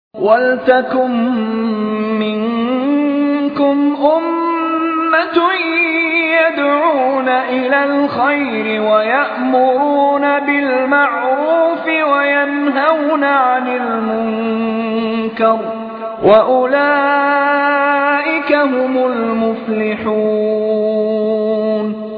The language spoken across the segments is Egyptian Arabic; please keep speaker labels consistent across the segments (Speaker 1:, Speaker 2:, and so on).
Speaker 1: وَلْتَكُن مِّنكُمْ أُمَّةٌ يَدْعُونَ إِلَى الْخَيْرِ وَيَأْمُرُونَ بِالْمَعْرُوفِ وَيَنْهَوْنَ عَنِ الْمُنكَرِ ۚ وَأُولَٰئِكَ هُمُ الْمُفْلِحُونَ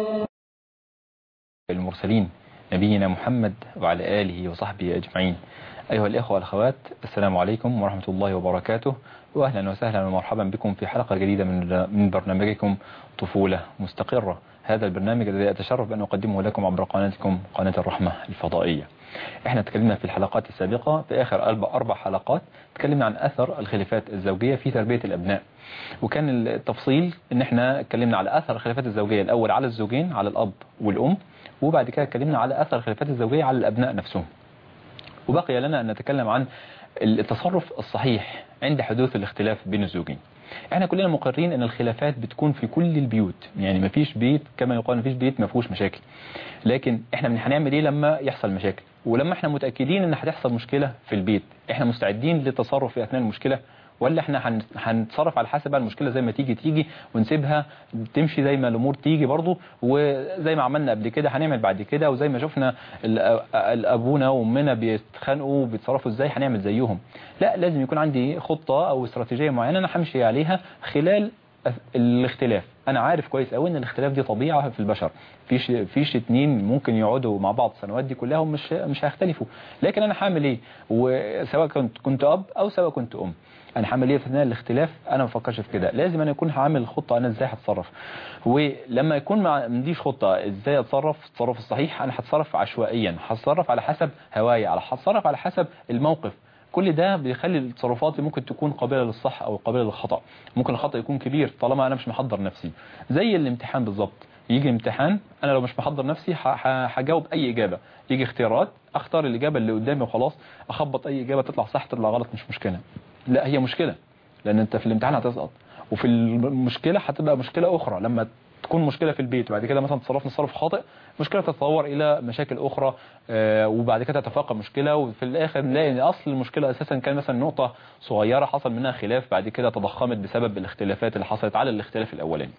Speaker 2: المرسلين نبينا محمد وعلى آله وصحبه أجمعين أيها الإخوة والأخوات السلام عليكم ورحمة الله وبركاته وأهلا وسهلا ومرحبا بكم في حلقة جديدة من من برنامجكم طفولة مستقرة هذا البرنامج الذي أتشرف بأن أقدمه لكم عبر قناتكم قناة الرحمة الفضائية احنا تكلمنا في الحلقات السابقة في آخر أربع حلقات تكلمنا عن أثر الخلافات الزوجية في تربية الأبناء وكان التفصيل ان احنا اتكلمنا على أثر الخلافات الزوجية الأول على الزوجين على الأب والأم وبعد كده اتكلمنا على أثر الخلافات الزوجية على الأبناء نفسهم وبقي لنا أن نتكلم عن التصرف الصحيح عند حدوث الاختلاف بين الزوجين احنا كلنا مقرين ان الخلافات بتكون في كل البيوت يعني ما فيش بيت كما يقال ما فيش بيت ما فيهوش مشاكل لكن احنا هنعمل ايه لما يحصل مشاكل ولما احنا متأكدين ان هتحصل مشكلة في البيت احنا مستعدين للتصرف في اثناء المشكلة ولا احنا هنتصرف على حسب المشكلة زي ما تيجي تيجي ونسيبها تمشي زي ما الامور تيجي برضو وزي ما عملنا قبل كده هنعمل بعد كده وزي ما شفنا الابونا وامنا بيتخانقوا وبيتصرفوا ازاي هنعمل زيهم لا لازم يكون عندي خطة او استراتيجية معينة انا همشي عليها خلال الاختلاف انا عارف كويس قوي ان الاختلاف دي طبيعه في البشر فيش فيش اتنين ممكن يقعدوا مع بعض السنوات دي كلها ومش مش هيختلفوا لكن انا هعمل ايه وسواء كنت كنت اب او سواء كنت ام انا هعمل ايه في اثناء الاختلاف انا ما بفكرش في كده لازم انا يكون هعمل خطه انا ازاي هتصرف ولما يكون ما عنديش خطه ازاي اتصرف التصرف الصحيح انا هتصرف عشوائيا هتصرف على حسب هوايا على هتصرف على حسب الموقف كل ده بيخلي التصرفات ممكن تكون قابلة للصح أو قابلة للخطأ ممكن الخطأ يكون كبير طالما أنا مش محضر نفسي زي الامتحان بالظبط يجي امتحان أنا لو مش محضر نفسي هجاوب أي إجابة يجي اختيارات أختار الإجابة اللي قدامي وخلاص أخبط أي إجابة تطلع صح تطلع غلط مش مشكلة لا هي مشكلة لأن أنت في الامتحان هتسقط وفي المشكلة هتبقى مشكلة أخرى لما تكون مشكلة في البيت وبعد كده مثلا تصرفنا تصرف خاطئ مشكلة تتطور إلى مشاكل أخرى آه وبعد كده تتفاقم مشكلة وفي الآخر نلاقي أن أصل المشكلة أساسا كان مثلا نقطة صغيرة حصل منها خلاف بعد كده تضخمت بسبب الاختلافات اللي حصلت على الاختلاف الأولاني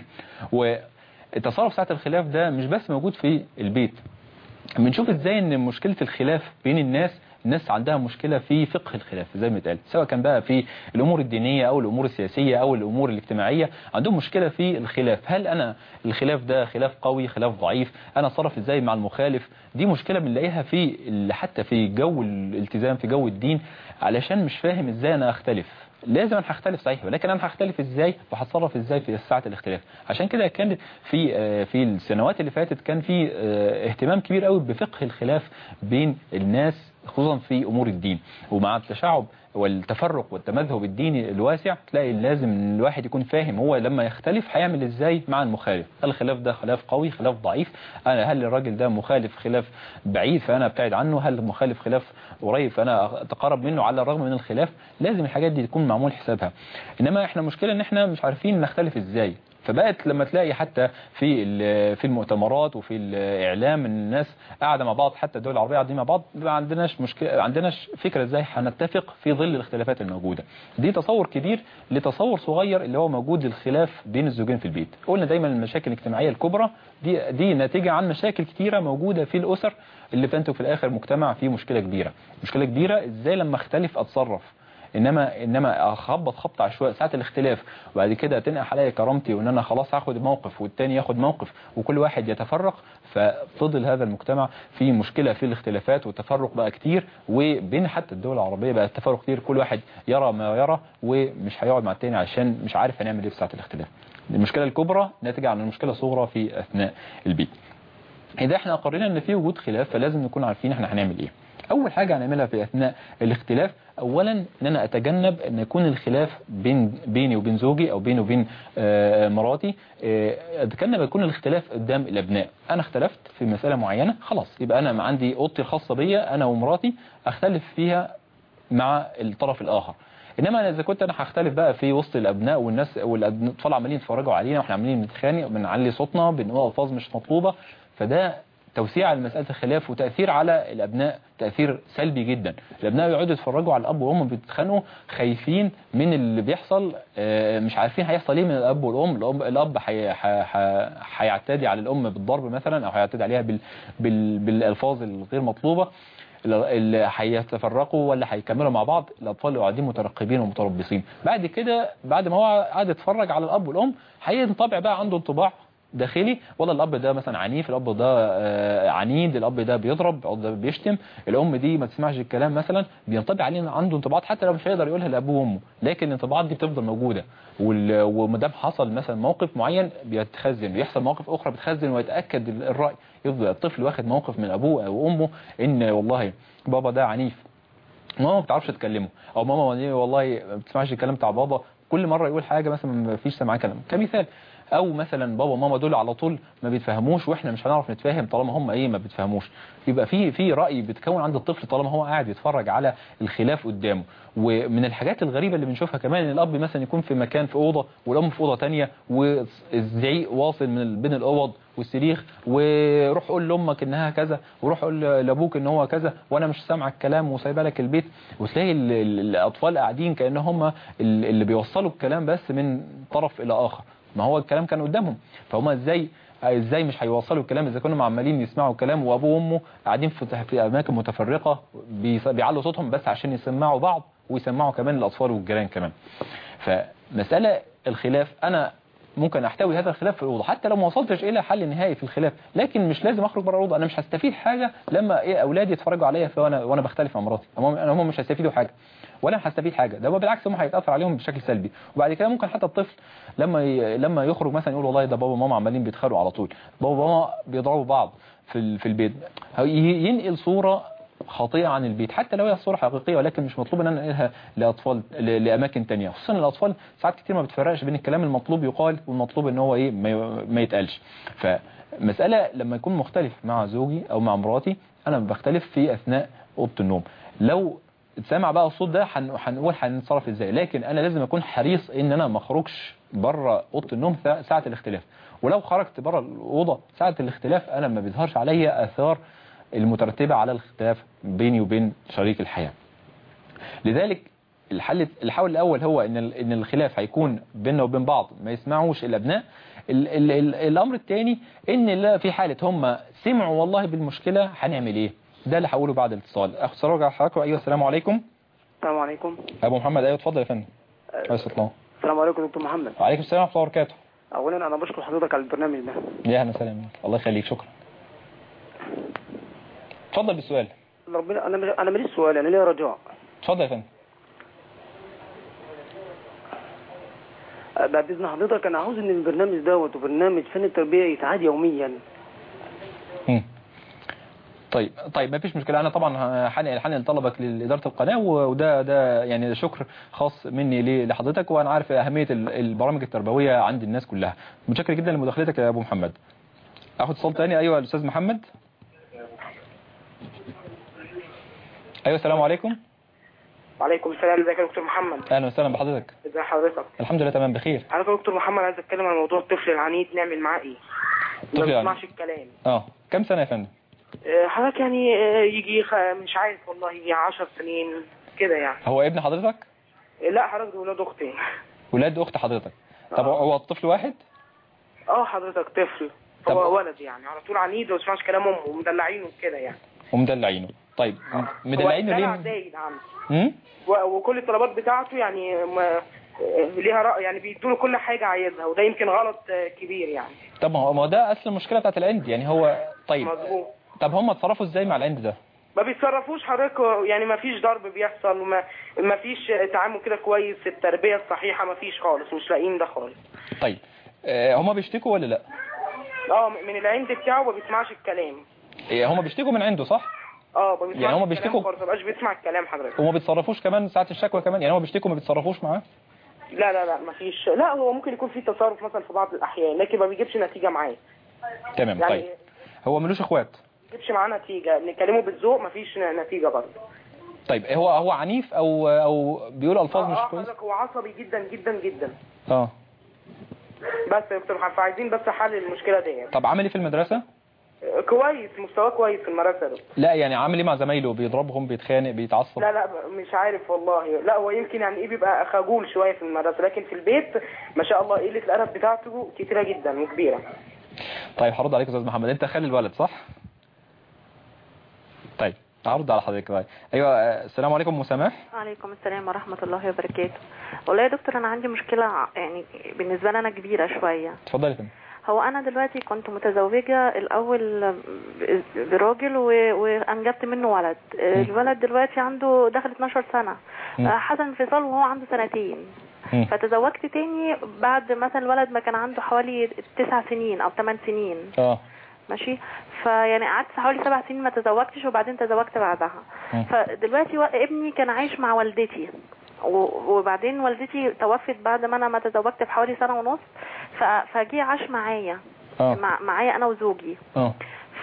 Speaker 2: والتصرف ساعة الخلاف ده مش بس موجود في البيت بنشوف ازاي ان مشكلة الخلاف بين الناس الناس عندها مشكلة في فقه الخلاف زي ما اتقال سواء كان بقى في الأمور الدينية أو الأمور السياسية أو الأمور الاجتماعية عندهم مشكلة في الخلاف هل أنا الخلاف ده خلاف قوي خلاف ضعيف أنا أتصرف إزاي مع المخالف دي مشكلة بنلاقيها في حتى في جو الالتزام في جو الدين علشان مش فاهم إزاي أنا أختلف لازم انا هختلف صحيح ولكن انا هختلف ازاي وهتصرف ازاي في ساعه الاختلاف عشان كده كان في في السنوات اللي فاتت كان في اهتمام كبير قوي بفقه الخلاف بين الناس خصوصا في امور الدين ومع التشعب والتفرق والتمذهب الديني الواسع تلاقي لازم الواحد يكون فاهم هو لما يختلف هيعمل ازاي مع المخالف هل الخلاف ده خلاف قوي خلاف ضعيف انا هل الراجل ده مخالف خلاف بعيد فانا ابتعد عنه هل المخالف خلاف قريب فانا اتقرب منه على الرغم من الخلاف لازم الحاجات دي تكون معمول حسابها انما احنا مشكلة ان احنا مش عارفين نختلف ازاي فبقت لما تلاقي حتى في في المؤتمرات وفي الاعلام ان الناس قاعده مع بعض حتى الدول العربيه قاعدين مع بعض ما عندناش مشكله عندناش فكره ازاي هنتفق في ظل الاختلافات الموجوده دي تصور كبير لتصور صغير اللي هو موجود الخلاف بين الزوجين في البيت قلنا دايما المشاكل الاجتماعيه الكبرى دي دي ناتجه عن مشاكل كتيره موجوده في الاسر اللي بتنتج في الاخر مجتمع فيه مشكله كبيره مشكله كبيره ازاي لما اختلف اتصرف انما انما اخبط خبط عشوائي ساعه الاختلاف وبعد كده تنقح عليا كرامتي وان انا خلاص هاخد موقف والتاني ياخد موقف وكل واحد يتفرق ففضل هذا المجتمع في مشكله في الاختلافات والتفرق بقى كتير وبين حتى الدول العربيه بقى التفرق كتير كل واحد يرى ما يرى ومش هيقعد مع التاني عشان مش عارف هنعمل ايه في ساعه الاختلاف المشكله الكبرى ناتجه عن المشكله الصغرى في اثناء البيت اذا احنا قررنا ان في وجود خلاف فلازم نكون عارفين احنا هنعمل ايه اول حاجة هنعملها في اثناء الاختلاف اولا ان انا اتجنب ان يكون الخلاف بين بيني وبين زوجي او بيني وبين آه مراتي آه اتجنب يكون الاختلاف قدام الابناء انا اختلفت في مسألة معينة خلاص يبقى انا عندي اوضتي الخاصة بيا انا ومراتي اختلف فيها مع الطرف الاخر انما اذا كنت انا هختلف بقى في وسط الابناء والناس والاطفال عمالين يتفرجوا علينا واحنا عمالين نتخانق بنعلي صوتنا بنقول الفاظ مش مطلوبه فده توسيع مساله الخلاف وتاثير على الابناء تاثير سلبي جدا الابناء يقعدوا يتفرجوا على الاب وهم بيتخانقوا خايفين من اللي بيحصل آه، مش عارفين هيحصل ايه من الاب والام الاب الاب هي- ح- ح- هيعتدي على الام بالضرب مثلا او هيعتدي عليها بال بال بالالفاظ الغير مطلوبه اللي هيتفرقوا ولا هيكملوا مع بعض الاطفال اللي قاعدين مترقبين ومتربصين بعد كده بعد ما هو قاعد يتفرج على الاب والام هينطبع بقى عنده انطباع داخلي والله الاب ده مثلا عنيف الاب ده آه، عنيد الاب ده بيضرب الاب ده بيشتم الام دي ما تسمعش الكلام مثلا بينطبع عليه عنده انطباعات حتى لو مش هيقدر يقولها لابوه وامه لكن الانطباعات دي بتفضل موجوده وال- وما دام حصل مثلا موقف معين بيتخزن بيحصل مواقف اخرى بتخزن ويتاكد الراي يفضل الطفل واخد موقف من ابوه او امه ان والله بابا ده عنيف ماما ما بتعرفش تكلمه او ماما دي والله ما بتسمعش الكلام بتاع بابا كل مره يقول حاجه مثلا ما فيش سامعاه كلام كمثال او مثلا بابا وماما دول على طول ما بيتفهموش واحنا مش هنعرف نتفاهم طالما هم ايه ما بيتفهموش يبقى في في راي بيتكون عند الطفل طالما هو قاعد يتفرج على الخلاف قدامه ومن الحاجات الغريبه اللي بنشوفها كمان ان الاب مثلا يكون في مكان في اوضه والام في اوضه ثانيه والزعيق واصل من ال- بين الاوض والصريخ وروح قول لامك انها كذا وروح قول لابوك ان هو كذا وانا مش سامع الكلام وسايبه لك البيت وتلاقي ال- ال- الاطفال قاعدين كان هم ال- اللي بيوصلوا الكلام بس من طرف الى اخر ما هو الكلام كان قدامهم فهم ازاي ازاي مش هيوصلوا الكلام اذا كانوا عمالين يسمعوا الكلام وابوه وامه قاعدين في في اماكن متفرقه بيص- بيعلوا صوتهم بس عشان يسمعوا بعض ويسمعوا كمان الاطفال والجيران كمان فمساله الخلاف انا ممكن احتوي هذا الخلاف في الاوضه حتى لو ما وصلتش الى حل نهائي في الخلاف لكن مش لازم اخرج بره الاوضه انا مش هستفيد حاجه لما ايه اولادي يتفرجوا عليا في وانا وانا بختلف مع مراتي هم انا هم مش هيستفيدوا حاجه ولا أنا هستفيد حاجه ده هو بالعكس هم هيتاثر عليهم بشكل سلبي وبعد كده ممكن حتى الطفل لما ي... لما يخرج مثلا يقول والله ده بابا وماما عمالين بيتخانقوا على طول بابا وماما بيضربوا بعض في ال... في البيت هو ي- ينقل صوره خاطئه عن البيت حتى لو هي صوره حقيقيه ولكن مش مطلوب ان انا انقلها لاطفال ل- لاماكن تانية خصوصا الاطفال ساعات كتير ما بتفرقش بين الكلام المطلوب يقال والمطلوب ان هو ايه ما ي- ما يتقالش فمساله لما يكون مختلف مع زوجي او مع مراتي انا بختلف في اثناء اوضه النوم لو سامع بقى الصوت ده هن- هنقول هنتصرف ازاي لكن انا لازم اكون حريص ان انا ما اخرجش بره اوضه النوم سا- ساعه الاختلاف ولو خرجت بره الاوضه ساعه الاختلاف انا ما بيظهرش عليا اثار المترتبه على الاختلاف بيني وبين شريك الحياه لذلك الحل الحل الاول هو ان ال- ان الخلاف هيكون بيننا وبين بعض ما يسمعوش الابناء ال ال ال الامر الثاني ان لا في حاله هم سمعوا والله بالمشكله هنعمل ايه ده اللي هقوله بعد الاتصال اخ سراج على حضراتكم ايوه السلام عليكم
Speaker 3: السلام عليكم
Speaker 2: ابو محمد ايوه اتفضل يا فندم عليه الصلاه والسلام
Speaker 3: السلام عليكم دكتور محمد
Speaker 2: وعليكم السلام ورحمه الله وبركاته
Speaker 3: اولا انا بشكر حضرتك على البرنامج ده
Speaker 2: يا اهلا وسهلا بيك. الله يخليك شكرا اتفضل بالسؤال
Speaker 3: ربنا انا مش- انا ماليش سؤال انا ليا رجاء
Speaker 2: اتفضل يا فندم
Speaker 3: أه، بعد اذن حضرتك انا عاوز ان البرنامج دوت وبرنامج فن التربيه يتعاد يوميا
Speaker 2: مم. طيب طيب ما فيش مشكله انا طبعا هنقل هنقل طلبك لاداره القناه وده ده يعني شكر خاص مني ل- لحضرتك وانا عارف اهميه ال- البرامج التربويه عند الناس كلها متشكر جدا لمداخلتك يا ابو محمد اخد اتصال تاني ايوه الاستاذ محمد ايوه السلام عليكم
Speaker 3: وعليكم السلام ازيك يا دكتور محمد
Speaker 2: اهلا وسهلا بحضرتك
Speaker 3: ازي حضرتك
Speaker 2: الحمد لله تمام بخير
Speaker 3: انا يا دكتور محمد عايز اتكلم عن موضوع الطفل العنيد نعمل معاه ايه ما
Speaker 2: طفل
Speaker 3: بيسمعش الكلام
Speaker 2: اه كم سنه يا فندم
Speaker 3: أه، حضرتك يعني أه، يجي خ- مش عارف والله يجي 10 سنين كده يعني
Speaker 2: هو ابن حضرتك
Speaker 3: أه، لا حضرتك دول ولاد اختي
Speaker 2: ولاد اخت حضرتك طب
Speaker 3: آه.
Speaker 2: هو الطفل واحد
Speaker 3: اه حضرتك طفل
Speaker 2: طب-
Speaker 3: هو ولد يعني على طول عنيد وما بيسمعش كلام امه ومدلعينه كده يعني
Speaker 2: ومدلعينه طيب
Speaker 3: هو
Speaker 2: مدلعينه
Speaker 3: الدلع
Speaker 2: ليه
Speaker 3: زايد عنه
Speaker 2: امم
Speaker 3: و- وكل الطلبات بتاعته يعني ما ليها رأي يعني بيدوا له كل حاجة عايزها وده يمكن غلط آه، كبير يعني
Speaker 2: طب ما هو ما هو ده اصل المشكله بتاعت العند يعني هو طيب
Speaker 3: مظبوط
Speaker 2: طب هم اتصرفوا ازاي مع العند ده
Speaker 3: ما بيتصرفوش حضرتك يعني ما فيش ضرب بيحصل وما ما فيش تعامل كده كويس التربية الصحيحة ما فيش خالص مش لاقيين ده خالص
Speaker 2: طيب آه هم بيشتكوا ولا لا
Speaker 3: اه من العند بتاعه ما بيسمعش الكلام
Speaker 2: آه هم بيشتكوا من عنده صح
Speaker 3: اه ما بيسمعش
Speaker 2: يعني هما
Speaker 3: الكلام
Speaker 2: بيشتكوا؟
Speaker 3: خالص ما بقاش بيسمع الكلام حضرتك
Speaker 2: وما بيتصرفوش كمان ساعه الشكوى كمان يعني هم بيشتكوا ما بيتصرفوش معاه
Speaker 3: لا لا لا ما فيش لا هو ممكن يكون في تصرف مثلا في بعض الأحيان لكن ما بيجيبش نتيجة معاه
Speaker 2: تمام
Speaker 3: يعني
Speaker 2: طيب هو ملوش اخوات
Speaker 3: ما بيجيبش معاه نتيجة نكلمه بالذوق ما فيش نتيجة برضه
Speaker 2: طيب هو هو عنيف او او بيقول الفاظ مش
Speaker 3: اه
Speaker 2: كويسه
Speaker 3: حضرتك هو عصبي جدا جدا جدا
Speaker 2: اه
Speaker 3: بس يا دكتور محمد فعايزين بس حل المشكله ديت
Speaker 2: طب عمل ايه في المدرسه
Speaker 3: كويس مستواه كويس في المدرسه ده
Speaker 2: لا يعني عامل ايه مع زمايله بيضربهم بيتخانق بيتعصب
Speaker 3: لا لا مش عارف والله لا هو يمكن يعني ايه بيبقى خجول شويه في المدرسه لكن في البيت ما شاء الله قله الادب بتاعته كتيره جدا وكبيره
Speaker 2: طيب هرد عليك يا استاذ محمد انت خالي الولد صح طيب هرد على حضرتك طيب ايوه آه، السلام عليكم مسامح
Speaker 4: عليكم السلام ورحمة الله وبركاته والله يا دكتور أنا عندي مشكلة ع- يعني بالنسبة لي أنا كبيرة شوية
Speaker 2: اتفضل يا فندم
Speaker 4: هو أنا دلوقتي كنت متزوجة الأول ب- براجل و- وأنجبت منه ولد الولد دلوقتي عنده داخل 12 سنة
Speaker 2: مم.
Speaker 4: آه، حصل انفصال وهو عنده سنتين
Speaker 2: مم.
Speaker 4: فتزوجت تاني بعد مثلا الولد ما كان عنده حوالي تسع سنين أو ثمان سنين
Speaker 2: اه
Speaker 4: ماشي فيعني قعدت حوالي سبع سنين ما تزوجتش وبعدين تزوجت بعدها
Speaker 2: مم.
Speaker 4: فدلوقتي و- ابني كان عايش مع والدتي و- وبعدين والدتي توفت بعد ما انا ما تزوجت بحوالي سنه ونص ف- فجه عاش معايا
Speaker 2: اه
Speaker 4: مع معايا انا وزوجي
Speaker 2: اه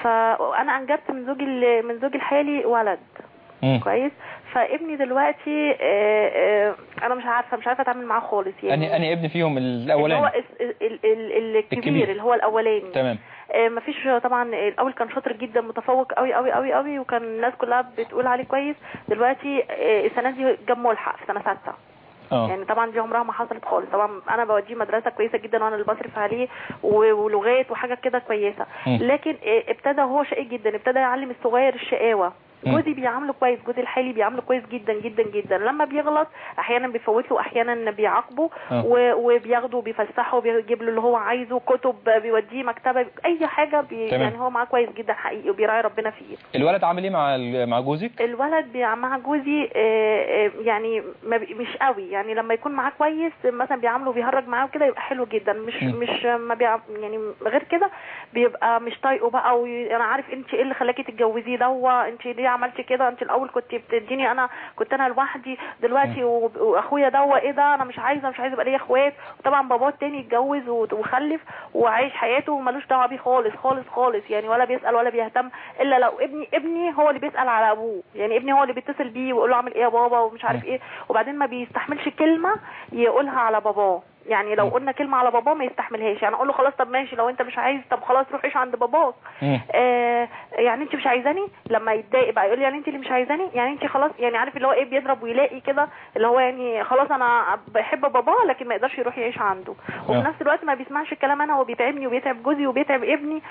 Speaker 4: فانا انجبت من زوجي ال- من زوجي الحالي ولد
Speaker 2: مم.
Speaker 4: كويس فابني دلوقتي آه، آه، انا مش عارفه مش عارفه اتعامل معاه خالص يعني
Speaker 2: اني اني ابن فيهم
Speaker 4: اللي هو
Speaker 2: الاولاني
Speaker 4: اس- ال- ال- ال- الكبير
Speaker 2: الكبير.
Speaker 4: اللي هو الاولاني
Speaker 2: تمام
Speaker 4: آه، مفيش طبعا الاول كان شاطر جدا متفوق قوي قوي قوي قوي وكان الناس كلها بتقول عليه كويس دلوقتي آه، السنه دي جاب ملحق في سنه سته
Speaker 2: اه
Speaker 4: يعني طبعا دي عمرها ما حصلت خالص طبعا انا بوديه مدرسه كويسه جدا وانا اللي بصرف عليه و- ولغات وحاجه كده كويسه
Speaker 2: مم.
Speaker 4: لكن آه، ابتدى وهو شقي جدا ابتدى يعلم الصغير الشقاوه
Speaker 2: مم.
Speaker 4: جوزي بيعامله كويس جوزي الحالي بيعامله كويس جدا جدا جدا لما بيغلط احيانا بيفوت له احيانا بيعاقبه
Speaker 2: آه.
Speaker 4: و- وبياخده وبيفسحه وبيجيب له اللي هو عايزه كتب بيوديه مكتبه اي حاجه بي
Speaker 2: تمام.
Speaker 4: يعني هو معاه كويس جدا حقيقي وبيراعي ربنا فيه
Speaker 2: الولد عامل ايه مع ال- مع جوزك
Speaker 4: الولد بي- مع جوزي آه، آه، يعني ما بي- مش قوي يعني لما يكون معاه كويس مثلا بيعامله بيهرج معاه وكده يبقى حلو جدا مش
Speaker 2: مم.
Speaker 4: مش ما بيع يعني غير كده بيبقى مش طايقه بقى وي- انا عارف انت ايه اللي خلاكي تتجوزيه دوا انت ليه عملتي كده انت الاول كنت بتديني انا كنت انا لوحدي دلوقتي و- واخويا دوا ايه ده انا مش عايزه مش عايزه يبقى ليا اخوات وطبعا باباه التاني اتجوز وت- وخلف وعايش حياته وملوش دعوه بيه خالص خالص خالص يعني ولا بيسال ولا بيهتم الا لو ابني ابني هو اللي بيسال على ابوه يعني ابني هو اللي بيتصل بيه ويقول له اعمل ايه يا بابا ومش عارف ايه وبعدين ما بيستحملش كلمه يقولها على باباه يعني لو
Speaker 2: مم.
Speaker 4: قلنا كلمه على باباه ما يستحملهاش يعني اقول له خلاص طب ماشي لو انت مش عايز طب خلاص روح عيش عند باباك
Speaker 2: مم.
Speaker 4: آه يعني انت مش عايزاني لما يتضايق بقى يقول لي يعني انت اللي مش عايزاني يعني انت خلاص يعني عارف اللي هو ايه بيضرب ويلاقي كده اللي هو يعني خلاص انا بحب باباه لكن ما يقدرش يروح يعيش عنده وفي
Speaker 2: آه.
Speaker 4: نفس الوقت ما بيسمعش الكلام انا وبيتعبني وبيتعب جوزي وبيتعب ابني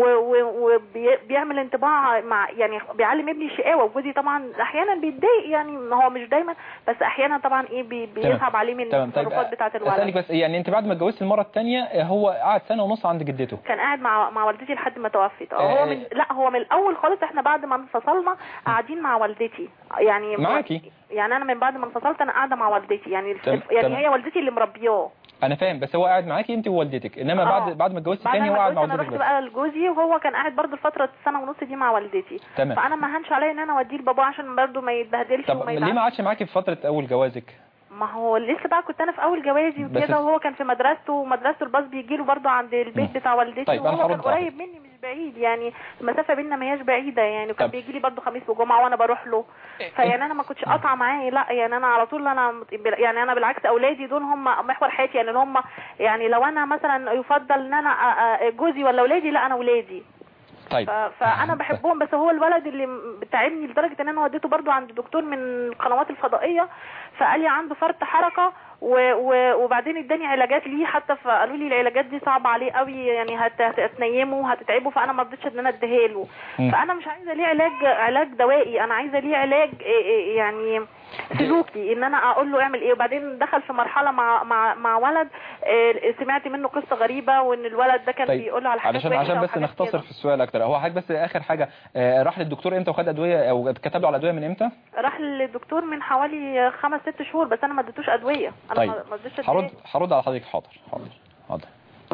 Speaker 4: وبيعمل انطباع مع يعني بيعلم ابني الشقاوه وجوزي طبعا احيانا بيتضايق يعني هو مش دايما بس احيانا طبعا ايه بي- بيصعب عليه من
Speaker 2: تمام طيب
Speaker 4: التصرفات بتاعه
Speaker 2: اسالك
Speaker 4: الولد
Speaker 2: بس يعني انت بعد ما اتجوزت المره الثانيه هو قعد سنه ونص عند جدته
Speaker 4: كان قاعد مع مع والدتي لحد ما توفت اه
Speaker 2: آه.
Speaker 4: هو من لا هو من الاول خالص احنا بعد ما انفصلنا قاعدين مع والدتي يعني
Speaker 2: معاكي؟
Speaker 4: يعني انا من بعد ما انفصلت انا قاعده مع والدتي يعني الف-
Speaker 2: تم-
Speaker 4: يعني
Speaker 2: تمام.
Speaker 4: هي والدتي اللي مربياه
Speaker 2: انا فاهم بس هو قاعد معاكي انت ووالدتك انما
Speaker 4: آه.
Speaker 2: بعد بعد ما اتجوزت
Speaker 4: بعد
Speaker 2: تاني
Speaker 4: ما
Speaker 2: هو قاعد مع
Speaker 4: اتجوزت انا
Speaker 2: والدتك
Speaker 4: رحت
Speaker 2: بس
Speaker 4: بقى لجوزي وهو كان قاعد برضه الفتره السنه ونص دي مع والدتي
Speaker 2: تمام.
Speaker 4: فانا ما هنش عليا ان انا اوديه لبابا عشان برضه ما يتبهدلش
Speaker 2: طب
Speaker 4: وما
Speaker 2: ليه ما
Speaker 4: يتعبش
Speaker 2: قعدش معاكي في فتره اول جوازك
Speaker 4: ما هو لسه بقى كنت انا في اول جوازي
Speaker 2: بس-
Speaker 4: وكده وهو كان في مدرسته ومدرسته الباص بيجي له برضه عند البيت
Speaker 2: مم.
Speaker 4: بتاع والدتي
Speaker 2: طيب، أنا
Speaker 4: وهو كان
Speaker 2: هرد على
Speaker 4: قريب مني مش بعيد يعني المسافه بيننا ما هياش بعيده يعني وكان
Speaker 2: طب.
Speaker 4: بيجي لي برضه خميس وجمعه وانا بروح له فيعني انا ما كنتش قاطعه معاه لا يعني انا على طول انا يعني انا بالعكس اولادي دول هم محور حياتي يعني اللي هم يعني لو انا مثلا يفضل ان انا أ- أ- جوزي ولا اولادي لا انا اولادي
Speaker 2: طيب
Speaker 4: ف- فانا بحبهم بس هو الولد اللي م- تعبني لدرجه ان انا وديته برضو عند دكتور من القنوات الفضائيه فقال لي عنده فرط حركه و- و- وبعدين اداني علاجات ليه حتى فقالوا لي العلاجات دي صعبه عليه قوي يعني هت- هت- هتنيمه هتتعبه فانا ما رضيتش ان انا اديها له
Speaker 2: مم.
Speaker 4: فانا مش عايزه ليه علاج علاج دوائي انا عايزه ليه علاج إيه إيه يعني سلوكي ان انا اقول له اعمل ايه وبعدين دخل في مرحله مع مع مع ولد إيه سمعت منه قصه غريبه وان الولد ده كان
Speaker 2: طيب
Speaker 4: بيقول له على حاجات
Speaker 2: علشان
Speaker 4: وحشة
Speaker 2: عشان بس
Speaker 4: وحاجات
Speaker 2: نختصر
Speaker 4: كده.
Speaker 2: في السؤال اكتر هو حضرتك بس اخر حاجه آه، راح للدكتور امتى وخد ادويه او كتب له على ادويه من امتى
Speaker 4: راح للدكتور من حوالي خمس ست شهور بس انا ما اديتوش ادويه انا
Speaker 2: طيب
Speaker 4: ما- ما اديتش
Speaker 2: هرد
Speaker 4: ادويه
Speaker 2: هرد على حضرتك حاضر حاضر حاضر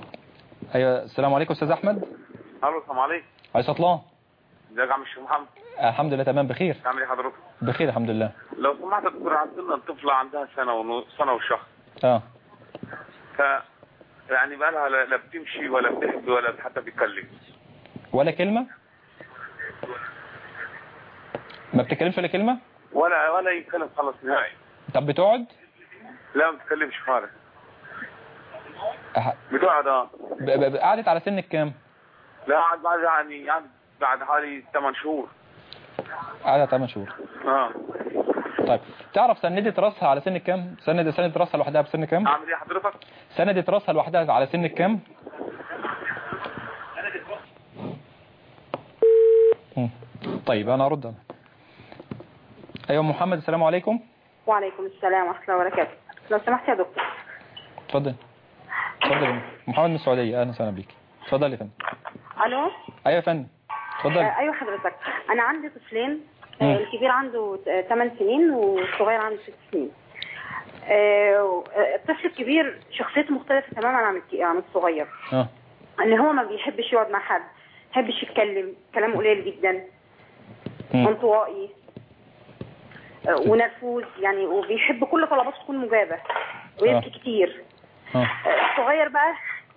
Speaker 2: ايوه السلام عليكم استاذ احمد
Speaker 5: الو السلام عليكم
Speaker 2: علي سطلان
Speaker 5: ازيك يا عم الشيخ محمد
Speaker 2: الحمد لله تمام بخير
Speaker 5: عامل ايه حضرتك
Speaker 2: بخير الحمد لله
Speaker 5: لو سمحت يا دكتور عندنا طفله عندها سنه ونص سنه وشهر
Speaker 2: اه
Speaker 5: ف يعني بقى لها لا لا بتمشي ولا بتهدي ولا حتى بتتكلم
Speaker 2: ولا كلمه ما بتتكلمش ولا كلمه
Speaker 5: ولا ولا يتكلم خالص نهائي
Speaker 2: طب بتقعد
Speaker 5: لا ما بتتكلمش خالص
Speaker 2: أح-
Speaker 5: بتقعد اه
Speaker 2: ب- ب- ب- قعدت على سنك كام
Speaker 5: لا عاد بعد يعني يعني بعد حوالي 8 شهور
Speaker 2: قعدها 8 شهور
Speaker 5: اه
Speaker 2: طيب تعرف سندت راسها على سن كام سند سندت راسها لوحدها بسن كام
Speaker 5: اعمل ايه حضرتك؟
Speaker 2: سندت راسها لوحدها على سن كام مم. طيب انا ارد أنا. ايوه محمد السلام عليكم
Speaker 6: وعليكم السلام ورحمة الله وبركاته لو سمحت يا دكتور
Speaker 2: اتفضل اتفضل يا فندم. محمد من السعوديه اهلا وسهلا بيك اتفضل يا فندم
Speaker 6: الو
Speaker 2: ايوه يا فندم اتفضل
Speaker 6: آه ايوه حضرتك انا عندي طفلين آه
Speaker 2: مم.
Speaker 6: الكبير عنده 8 سنين والصغير عنده 6 سنين آه الطفل الكبير شخصيته مختلفة تماما عن الك- عن الصغير
Speaker 2: اه
Speaker 6: ان هو ما بيحبش يقعد مع حد ما بيحبش يتكلم كلامه قليل جدا
Speaker 2: مم.
Speaker 6: انطوائي آه، ونرفوز يعني وبيحب كل طلباته تكون مجابة ويبكي كتير
Speaker 2: اه
Speaker 6: الصغير بقى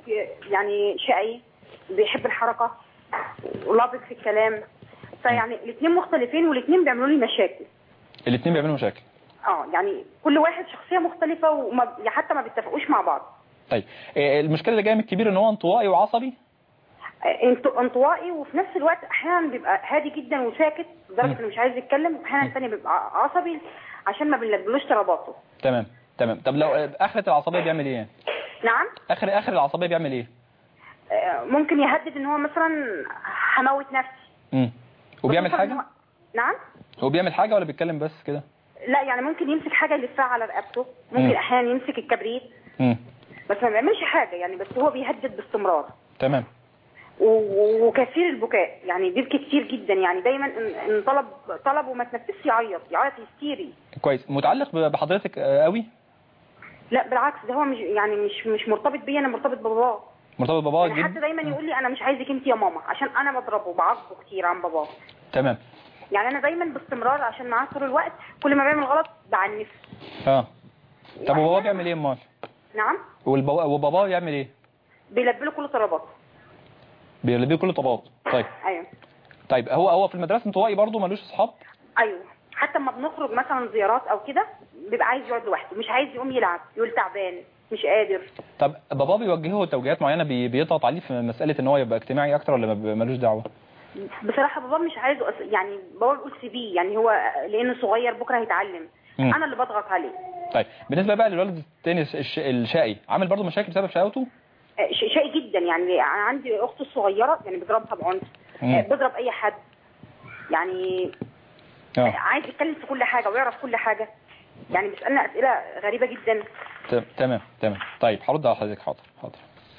Speaker 6: يعني شقي بيحب الحركة ولابق في الكلام فيعني الاثنين مختلفين والاثنين بيعملوا لي مشاكل
Speaker 2: الاثنين بيعملوا مشاكل
Speaker 6: اه يعني كل واحد شخصية مختلفة وما حتى ما بيتفقوش مع بعض
Speaker 2: طيب إيه المشكله اللي جايه من الكبير ان هو انطوائي وعصبي
Speaker 6: آه، انت- انطوائي وفي نفس الوقت احيانا بيبقى هادي جدا وساكت لدرجة انه مش عايز يتكلم واحيانا تانية بيبقى عصبي عشان ما بنلبلوش طلباته
Speaker 2: تمام تمام طب لو اخره العصبيه بيعمل ايه
Speaker 6: نعم
Speaker 2: اخر اخر العصبيه بيعمل ايه
Speaker 6: آه، ممكن يهدد ان هو مثلا هموت نفسي
Speaker 2: امم وبيعمل
Speaker 6: خصوصاً إن
Speaker 2: حاجه
Speaker 6: هو- نعم
Speaker 2: هو بيعمل حاجه ولا بيتكلم بس كده
Speaker 6: لا يعني ممكن يمسك حاجة يلفها على رقبته ممكن
Speaker 2: مم.
Speaker 6: احيانا يمسك الكبريت
Speaker 2: امم
Speaker 6: بس ما بيعملش حاجة يعني بس هو بيهدد باستمرار
Speaker 2: تمام
Speaker 6: و- وكثير البكاء يعني بيبكي كتير جدا يعني دايما ان إن طلب طلب وما تنفذش يعيط يعيط هستيري
Speaker 2: كويس متعلق ب- بحضرتك آه، قوي
Speaker 6: لا بالعكس ده هو مش يعني مش مش مرتبط بيا انا مرتبط بباباه
Speaker 2: مرتبط ببابا
Speaker 6: يعني حتى
Speaker 2: جدا
Speaker 6: دايما يقول لي انا مش عايزك انت يا ماما عشان انا بضربه بعاقبه كتير عن باباه
Speaker 2: تمام
Speaker 6: يعني انا دايما باستمرار عشان معاه طول الوقت كل ما بيعمل غلط بعنف
Speaker 2: اه طب وبابا بيعمل ايه امال
Speaker 6: نعم
Speaker 2: والبابا وبابا بيعمل ايه
Speaker 6: بيلبي له كل طلباته
Speaker 2: بيلبيه كل طلبات طيب
Speaker 6: ايوه
Speaker 2: طيب هو هو في المدرسه انطوائي برضه ملوش اصحاب
Speaker 6: ايوه حتى لما بنخرج مثلا زيارات او كده بيبقى عايز يقعد لوحده مش عايز يقوم يلعب يقول تعبان مش قادر
Speaker 2: طب بابا بيوجهه توجيهات معينه بي- بيضغط عليه في مساله ان هو يبقى اجتماعي اكتر ولا ما ب- ملوش دعوه
Speaker 6: بصراحه بابا مش عايزه أس... يعني بابا بيقول سيبيه يعني هو لانه صغير بكره هيتعلم
Speaker 2: مم.
Speaker 6: انا اللي بضغط عليه
Speaker 2: طيب بالنسبه بقى للولد التاني الش- الشقي عامل برضه مشاكل بسبب شقاوته
Speaker 6: آه، ش- شقي جدا يعني أنا عندي اخته الصغيره يعني بيضربها بعنف
Speaker 2: مم.
Speaker 6: آه، بيضرب اي حد يعني
Speaker 2: اه
Speaker 6: عايز يتكلم في كل حاجه ويعرف كل حاجه يعني بيسالنا اسئله غريبه جدا
Speaker 2: ت- تمام تمام طيب هرد على حضرتك حاضر حاضر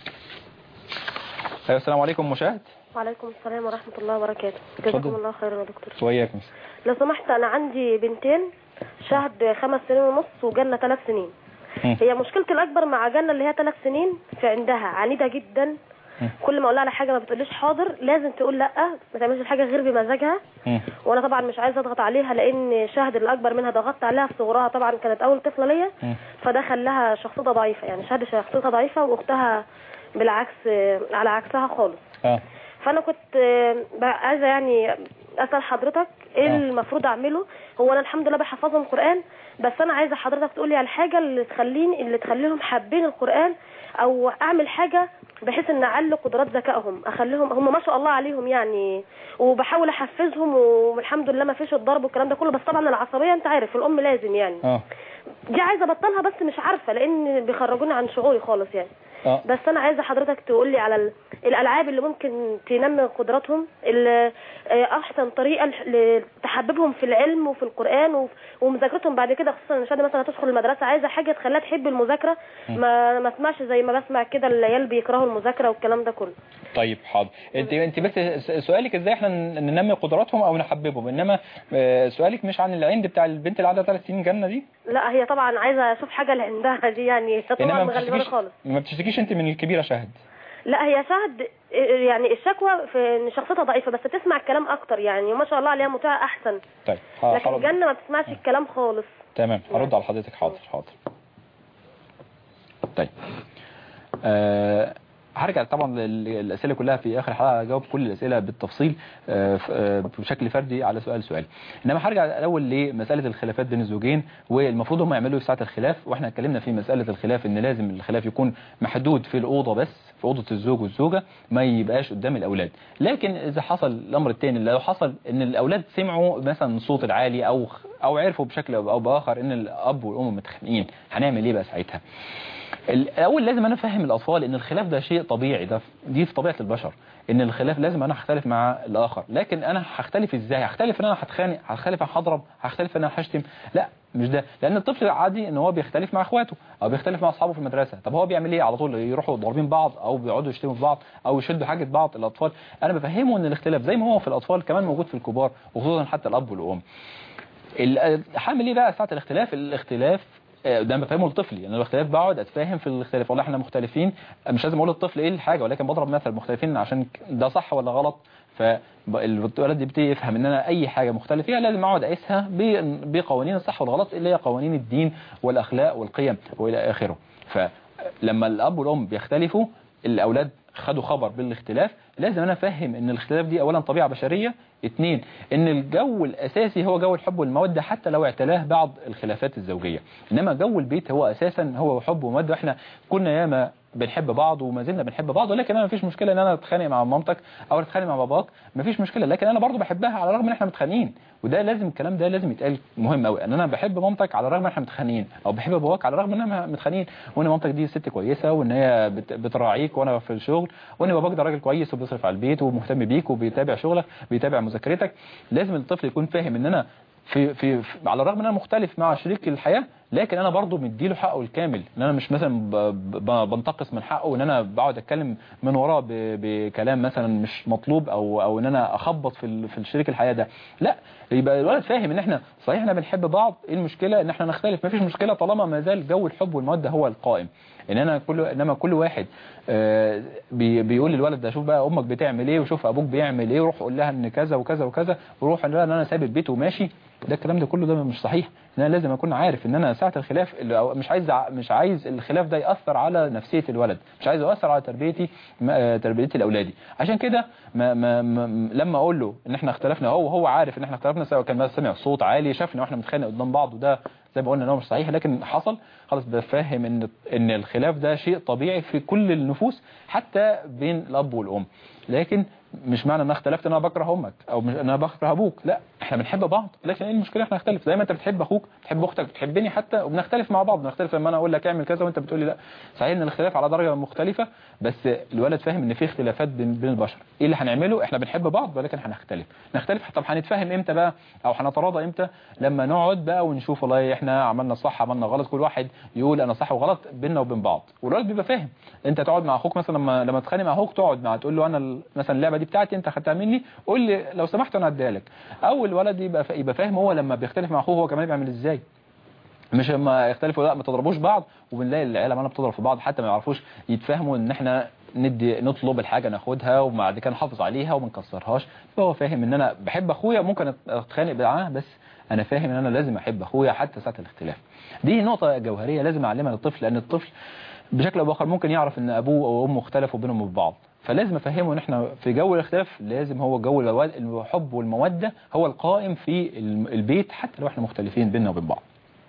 Speaker 2: ايوه السلام عليكم مشاهد
Speaker 7: وعليكم السلام ورحمة الله وبركاته
Speaker 2: اتفضل.
Speaker 7: جزاكم الله خيرا يا دكتور
Speaker 2: وياك مس
Speaker 7: لو سمحت أنا عندي بنتين شهد خمس سنين ونص وجنة ثلاث سنين
Speaker 2: مم.
Speaker 7: هي مشكلتي الأكبر مع جنة اللي هي ثلاث سنين في عندها عنيدة جدا
Speaker 2: مم.
Speaker 7: كل ما أقول لها على حاجة ما بتقوليش حاضر لازم تقول لأ ما تعملش الحاجة غير بمزاجها
Speaker 2: مم.
Speaker 7: وأنا طبعا مش عايزة أضغط عليها لأن شهد الأكبر منها ضغطت عليها في صغرها طبعا كانت أول طفلة ليا
Speaker 2: مم.
Speaker 7: فده خلاها شخصيتها ضعيفة يعني شهد شخصيتها ضعيفة وأختها بالعكس على عكسها خالص
Speaker 2: اه
Speaker 7: فانا كنت آه، بقى عايزه يعني اسال حضرتك ايه
Speaker 2: آه.
Speaker 7: المفروض اعمله هو انا الحمد لله بحفظهم القران بس انا عايزه حضرتك تقولي على الحاجه اللي تخليني اللي تخليهم حابين القران او اعمل حاجه بحيث ان اعلي قدرات ذكائهم اخليهم هم ما شاء الله عليهم يعني وبحاول احفزهم والحمد لله ما فيش الضرب والكلام ده كله بس طبعا العصبيه انت عارف الام لازم يعني
Speaker 2: اه
Speaker 7: دي عايزه ابطلها بس مش عارفه لان بيخرجوني عن شعوري خالص يعني
Speaker 2: اه
Speaker 7: بس انا عايزه حضرتك تقول لي على ال- الالعاب اللي ممكن تنمي قدراتهم ال- آه، احسن طريقه ل- لتحببهم في العلم وفي القران وف- ومذاكرتهم بعد كده خصوصا ان شادي مثلا هتدخل المدرسه عايزه حاجه تخليها تحب المذاكره ما ما اسمعش زي ما بسمع كده العيال بيكرهوا المذاكره والكلام ده كله
Speaker 2: طيب حاضر انت انت بس س- سؤالك ازاي احنا ن- ننمي قدراتهم او نحببهم انما آه، سؤالك مش عن العند بتاع البنت اللي عندها ثلاث سنين جنه دي
Speaker 7: لا هي طبعا عايزه اشوف حاجه اللي عندها دي يعني طبعا
Speaker 2: انما ما
Speaker 7: مغلبانه
Speaker 2: بتشتكيش
Speaker 7: خالص
Speaker 2: ما بتشتكيش انت من الكبيره شهد
Speaker 7: لا هي شهد يعني الشكوى في ان شخصيتها ضعيفه بس بتسمع الكلام اكتر يعني وما شاء الله عليها مطيعه احسن
Speaker 2: طيب ه-
Speaker 7: لكن
Speaker 2: هرد.
Speaker 7: جنة ما بتسمعش الكلام خالص
Speaker 2: تمام هرد على حضرتك حاضر حاضر طيب آه هرجع طبعا للاسئله كلها في اخر الحلقه اجاوب كل الاسئله بالتفصيل آه، ف- آه، بشكل فردي على سؤال سؤال انما هرجع الاول لمساله الخلافات بين الزوجين والمفروض هم يعملوا إيه في ساعه الخلاف واحنا اتكلمنا في مساله الخلاف ان لازم الخلاف يكون محدود في الاوضه بس في اوضه الزوج والزوجه ما يبقاش قدام الاولاد لكن اذا حصل الامر الثاني لو حصل ان الاولاد سمعوا مثلا الصوت العالي او او عرفوا بشكل او باخر ان الاب والام متخانقين هنعمل ايه بقى ساعتها الاول لازم انا افهم الاطفال ان الخلاف ده شيء طبيعي ده دي في طبيعه البشر ان الخلاف لازم انا هختلف مع الاخر لكن انا هختلف ازاي هختلف ان انا هتخانق هختلف ان هضرب هختلف ان انا هشتم لا مش ده لان الطفل عادي ان هو بيختلف مع اخواته او بيختلف مع اصحابه في المدرسه طب هو بيعمل ايه على طول يروحوا ضاربين بعض او بيقعدوا يشتموا في بعض او يشدوا حاجه بعض الاطفال انا بفهمه ان الاختلاف زي ما هو في الاطفال كمان موجود في الكبار وخصوصا حتى الاب والام ال- هعمل ايه بقى ساعه الاختلاف الاختلاف آه، ده أنا بفهمه لطفلي يعني الاختلاف بقعد اتفاهم في الاختلاف والله احنا مختلفين مش لازم اقول للطفل ايه الحاجه ولكن بضرب مثل مختلفين عشان ك- ده صح ولا غلط فالولد يبتدي يفهم ان انا اي حاجه مختلف فيها لازم اقعد اقيسها ب- بقوانين الصح والغلط اللي هي قوانين الدين والاخلاق والقيم والى اخره فلما الاب والام بيختلفوا الاولاد خدوا خبر بالاختلاف لازم انا افهم ان الاختلاف دي اولا طبيعه بشريه اثنين ان الجو الاساسي هو جو الحب والموده حتى لو اعتلاه بعض الخلافات الزوجيه انما جو البيت هو اساسا هو حب وموده واحنا كنا ياما بنحب بعض وما زلنا بنحب بعض ولكن انا مفيش مشكله ان انا اتخانق مع مامتك او اتخانق مع باباك مفيش مشكله لكن انا برضو بحبها على الرغم ان احنا متخانقين وده لازم الكلام ده لازم يتقال مهم قوي ان انا بحب مامتك على الرغم ان احنا متخانقين او بحب باباك على الرغم ان احنا متخانقين وان مامتك دي ست كويسه وان هي بت- بتراعيك وانا في الشغل وان باباك ده راجل كويس وبيصرف على البيت ومهتم بيك وبيتابع شغلك بيتابع مذاكرتك لازم الطفل يكون فاهم ان انا في, في, في على الرغم ان انا مختلف مع شريك الحياه لكن انا برضو مديله حقه الكامل ان انا مش مثلا ب- ب- بنتقص من حقه وان انا بقعد اتكلم من وراه ب- بكلام مثلا مش مطلوب او او ان انا اخبط في ال- في الشريك الحياه ده لا يبقى الولد فاهم ان احنا صحيح احنا بنحب بعض ايه المشكله ان احنا نختلف مفيش مشكله طالما ما زال جو الحب والموده هو القائم ان انا كل انما كل واحد آه، بي بيقول للولد ده شوف بقى امك بتعمل ايه وشوف ابوك بيعمل ايه وروح قول لها ان كذا وكذا وكذا وروح قول لها ان انا سايب البيت وماشي ده الكلام ده كله ده مش صحيح ان انا لازم اكون عارف ان انا ساعه الخلاف اللي أو مش عايز ع- مش عايز الخلاف ده ياثر على نفسيه الولد مش عايز ياثر على تربيتي م- آه، تربيتي لاولادي عشان كده ما ما ما لما اقول له ان احنا اختلفنا هو هو عارف ان احنا اختلفنا سواء كان مثلا سمع صوت عالي شافنا واحنا بنتخانق قدام بعض وده زي ما قلنا ان هو مش صحيح لكن حصل خلاص بفهم ان ان الخلاف ده شيء طبيعي في كل النفوس حتى بين الاب والام لكن مش معنى ان انا اختلفت ان انا بكره امك او مش ان انا بكره ابوك لا احنا بنحب بعض لكن ايه المشكله احنا نختلف زي ما انت بتحب اخوك بتحب اختك بتحبني حتى وبنختلف مع بعض بنختلف لما انا اقول لك اعمل كذا وانت بتقول لي لا صحيح ان الاختلاف على درجه مختلفه بس الولد فاهم ان في اختلافات بين بين البشر ايه اللي هنعمله احنا بنحب بعض ولكن هنختلف نختلف طب هنتفاهم امتى بقى او هنتراضى امتى لما نقعد بقى ونشوف والله احنا عملنا صح عملنا غلط كل واحد يقول انا صح وغلط بيننا وبين بعض والولد بيبقى فاهم انت تقعد مع اخوك مثلا لما لما تتخانق مع اخوك تقعد مع تقول له انا ال- مثلا اللعبه دي بتاعتي انت خدتها مني قول لي لو سمحت انا هديها لك او الولد يبقى فا- يبقى فاهم هو لما بيختلف مع اخوه هو كمان بيعمل ازاي مش لما يختلفوا لا ما تضربوش بعض وبنلاقي العيال عماله بتضرب في بعض حتى ما يعرفوش يتفاهموا ان احنا ندي نطلب الحاجه ناخدها وبعد كده نحافظ عليها وما نكسرهاش فهو فاهم ان انا بحب اخويا ممكن اتخانق معاه بس انا فاهم ان انا لازم احب اخويا حتى ساعه الاختلاف دي نقطه جوهريه لازم اعلمها للطفل لان الطفل بشكل او باخر ممكن يعرف ان ابوه او امه اختلفوا بينهم وبين بعض فلازم افهمه ان احنا في جو الاختلاف لازم هو جو الود- الحب والموده هو القائم في البيت حتى لو احنا مختلفين بيننا وبين بعض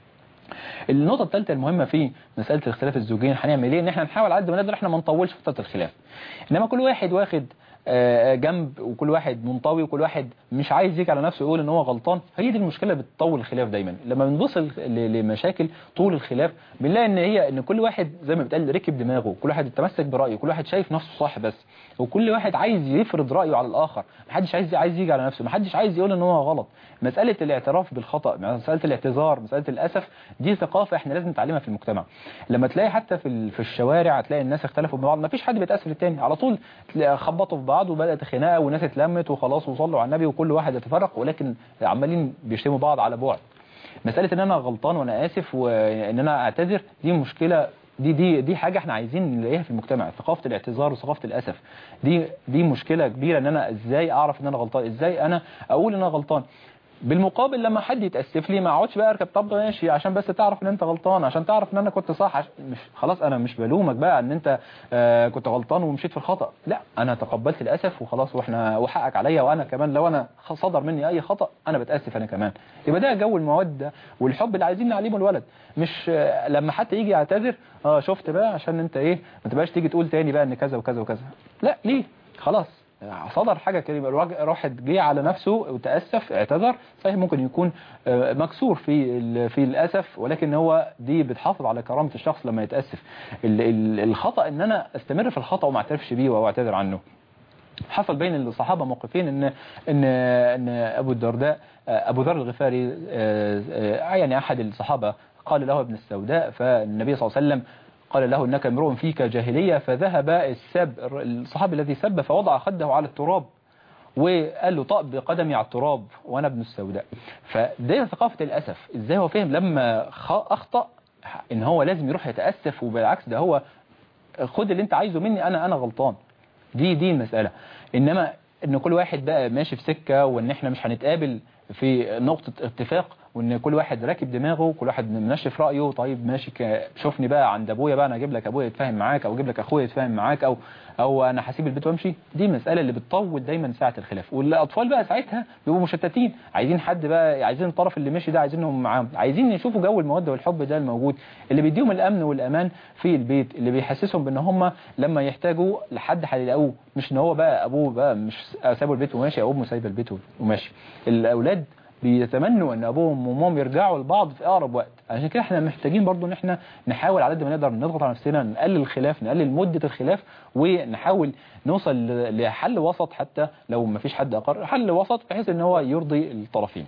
Speaker 2: النقطة الثالثة المهمة في مسألة الاختلاف الزوجين هنعمل ايه؟ ان احنا نحاول على قد ما نقدر احنا ما نطولش في فترة الخلاف. انما كل واحد واخد آه، جنب وكل واحد منطوي وكل واحد مش عايز يجي على نفسه يقول ان هو غلطان هي دي المشكله اللي بتطول الخلاف دايما لما بنوصل ل- لمشاكل طول الخلاف بنلاقي ان هي ان كل واحد زي ما بيتقال ركب دماغه كل واحد يتمسك برايه كل واحد شايف نفسه صح بس وكل واحد عايز يفرض رايه على الاخر محدش عايز عايز يجي على نفسه محدش عايز يقول ان هو غلط مساله الاعتراف بالخطا مساله الاعتذار مساله الاسف دي ثقافه احنا لازم نتعلمها في المجتمع لما تلاقي حتى في ال- في الشوارع هتلاقي الناس اختلفوا مع بعض ما فيش حد بيتاسف للتاني على طول تلاقي خبطوا في بعض وبدات خناقه وناس اتلمت وخلاص وصلوا على النبي وكل واحد يتفرق ولكن عمالين بيشتموا بعض على بعد مساله ان انا غلطان وانا اسف وان انا اعتذر دي مشكله دي دي دي حاجه احنا عايزين نلاقيها في المجتمع ثقافه الاعتذار وثقافه الاسف دي دي مشكله كبيره ان انا ازاي اعرف ان انا غلطان ازاي انا اقول ان انا غلطان بالمقابل لما حد يتاسف لي ما اقعدش بقى اركب طب ماشي عشان بس تعرف ان انت غلطان عشان تعرف ان انا كنت صح عش... مش خلاص انا مش بلومك بقى ان انت آه كنت غلطان ومشيت في الخطا لا انا تقبلت الاسف وخلاص واحنا وحقك عليا وانا كمان لو انا خ- صدر مني اي خطا انا بتاسف انا كمان يبقى ده جو الموده والحب اللي عايزين نعلمه الولد مش آه لما حتى يجي يعتذر اه شفت بقى عشان انت ايه ما تبقاش تيجي تقول تاني بقى ان كذا وكذا وكذا لا ليه خلاص صدر حاجة كده يبقى الواجه- الواحد جه على نفسه وتأسف اعتذر صحيح ممكن يكون آه، مكسور في ال- في الأسف ولكن هو دي بتحافظ على كرامة الشخص لما يتأسف ال- ال- الخطأ ان انا استمر في الخطأ وما اعترفش بيه واعتذر عنه حصل بين الصحابة موقفين ان ان ان ابو الدرداء آه، ابو ذر الغفاري آه، آه، يعني احد الصحابة قال له ابن السوداء فالنبي صلى الله عليه وسلم قال له انك امرؤ فيك جاهلية فذهب السب الصحابي الذي سب فوضع خده على التراب وقال له طأ بقدمي على التراب وانا ابن السوداء فده ثقافة الاسف ازاي هو فهم لما خ- اخطأ ان هو لازم يروح يتأسف وبالعكس ده هو خد اللي انت عايزه مني انا انا غلطان دي دي المسألة انما ان كل واحد بقى ماشي في سكة وان احنا مش هنتقابل في نقطة اتفاق وان كل واحد راكب دماغه كل واحد ماشي في رأيه طيب ماشي ك- شوفني بقى عند ابويا بقى انا اجيب لك ابويا يتفاهم معاك او اجيب لك اخويا يتفاهم معاك او او انا هسيب البيت وامشي دي المسألة اللي بتطول دايما ساعة الخلاف والاطفال بقى ساعتها بيبقوا مشتتين عايزين حد بقى عايزين الطرف اللي مشي ده عايزينهم معاهم عايزين يشوفوا جو المودة والحب ده الموجود اللي بيديهم الامن والامان في البيت اللي بيحسسهم بان هم لما يحتاجوا لحد هيلاقوه مش ان هو بقى ابوه بقى مش سابوا البيت وماشي او امه سايبه البيت وماشي الاولاد بيتمنوا ان ابوهم وامهم يرجعوا لبعض في اقرب وقت عشان كده احنا محتاجين برضو ان احنا نحاول على قد ما نقدر نضغط على نفسنا نقلل الخلاف نقلل مدة الخلاف ونحاول نوصل ل- لحل وسط حتى لو ما فيش حد اقر حل وسط بحيث ان هو يرضي الطرفين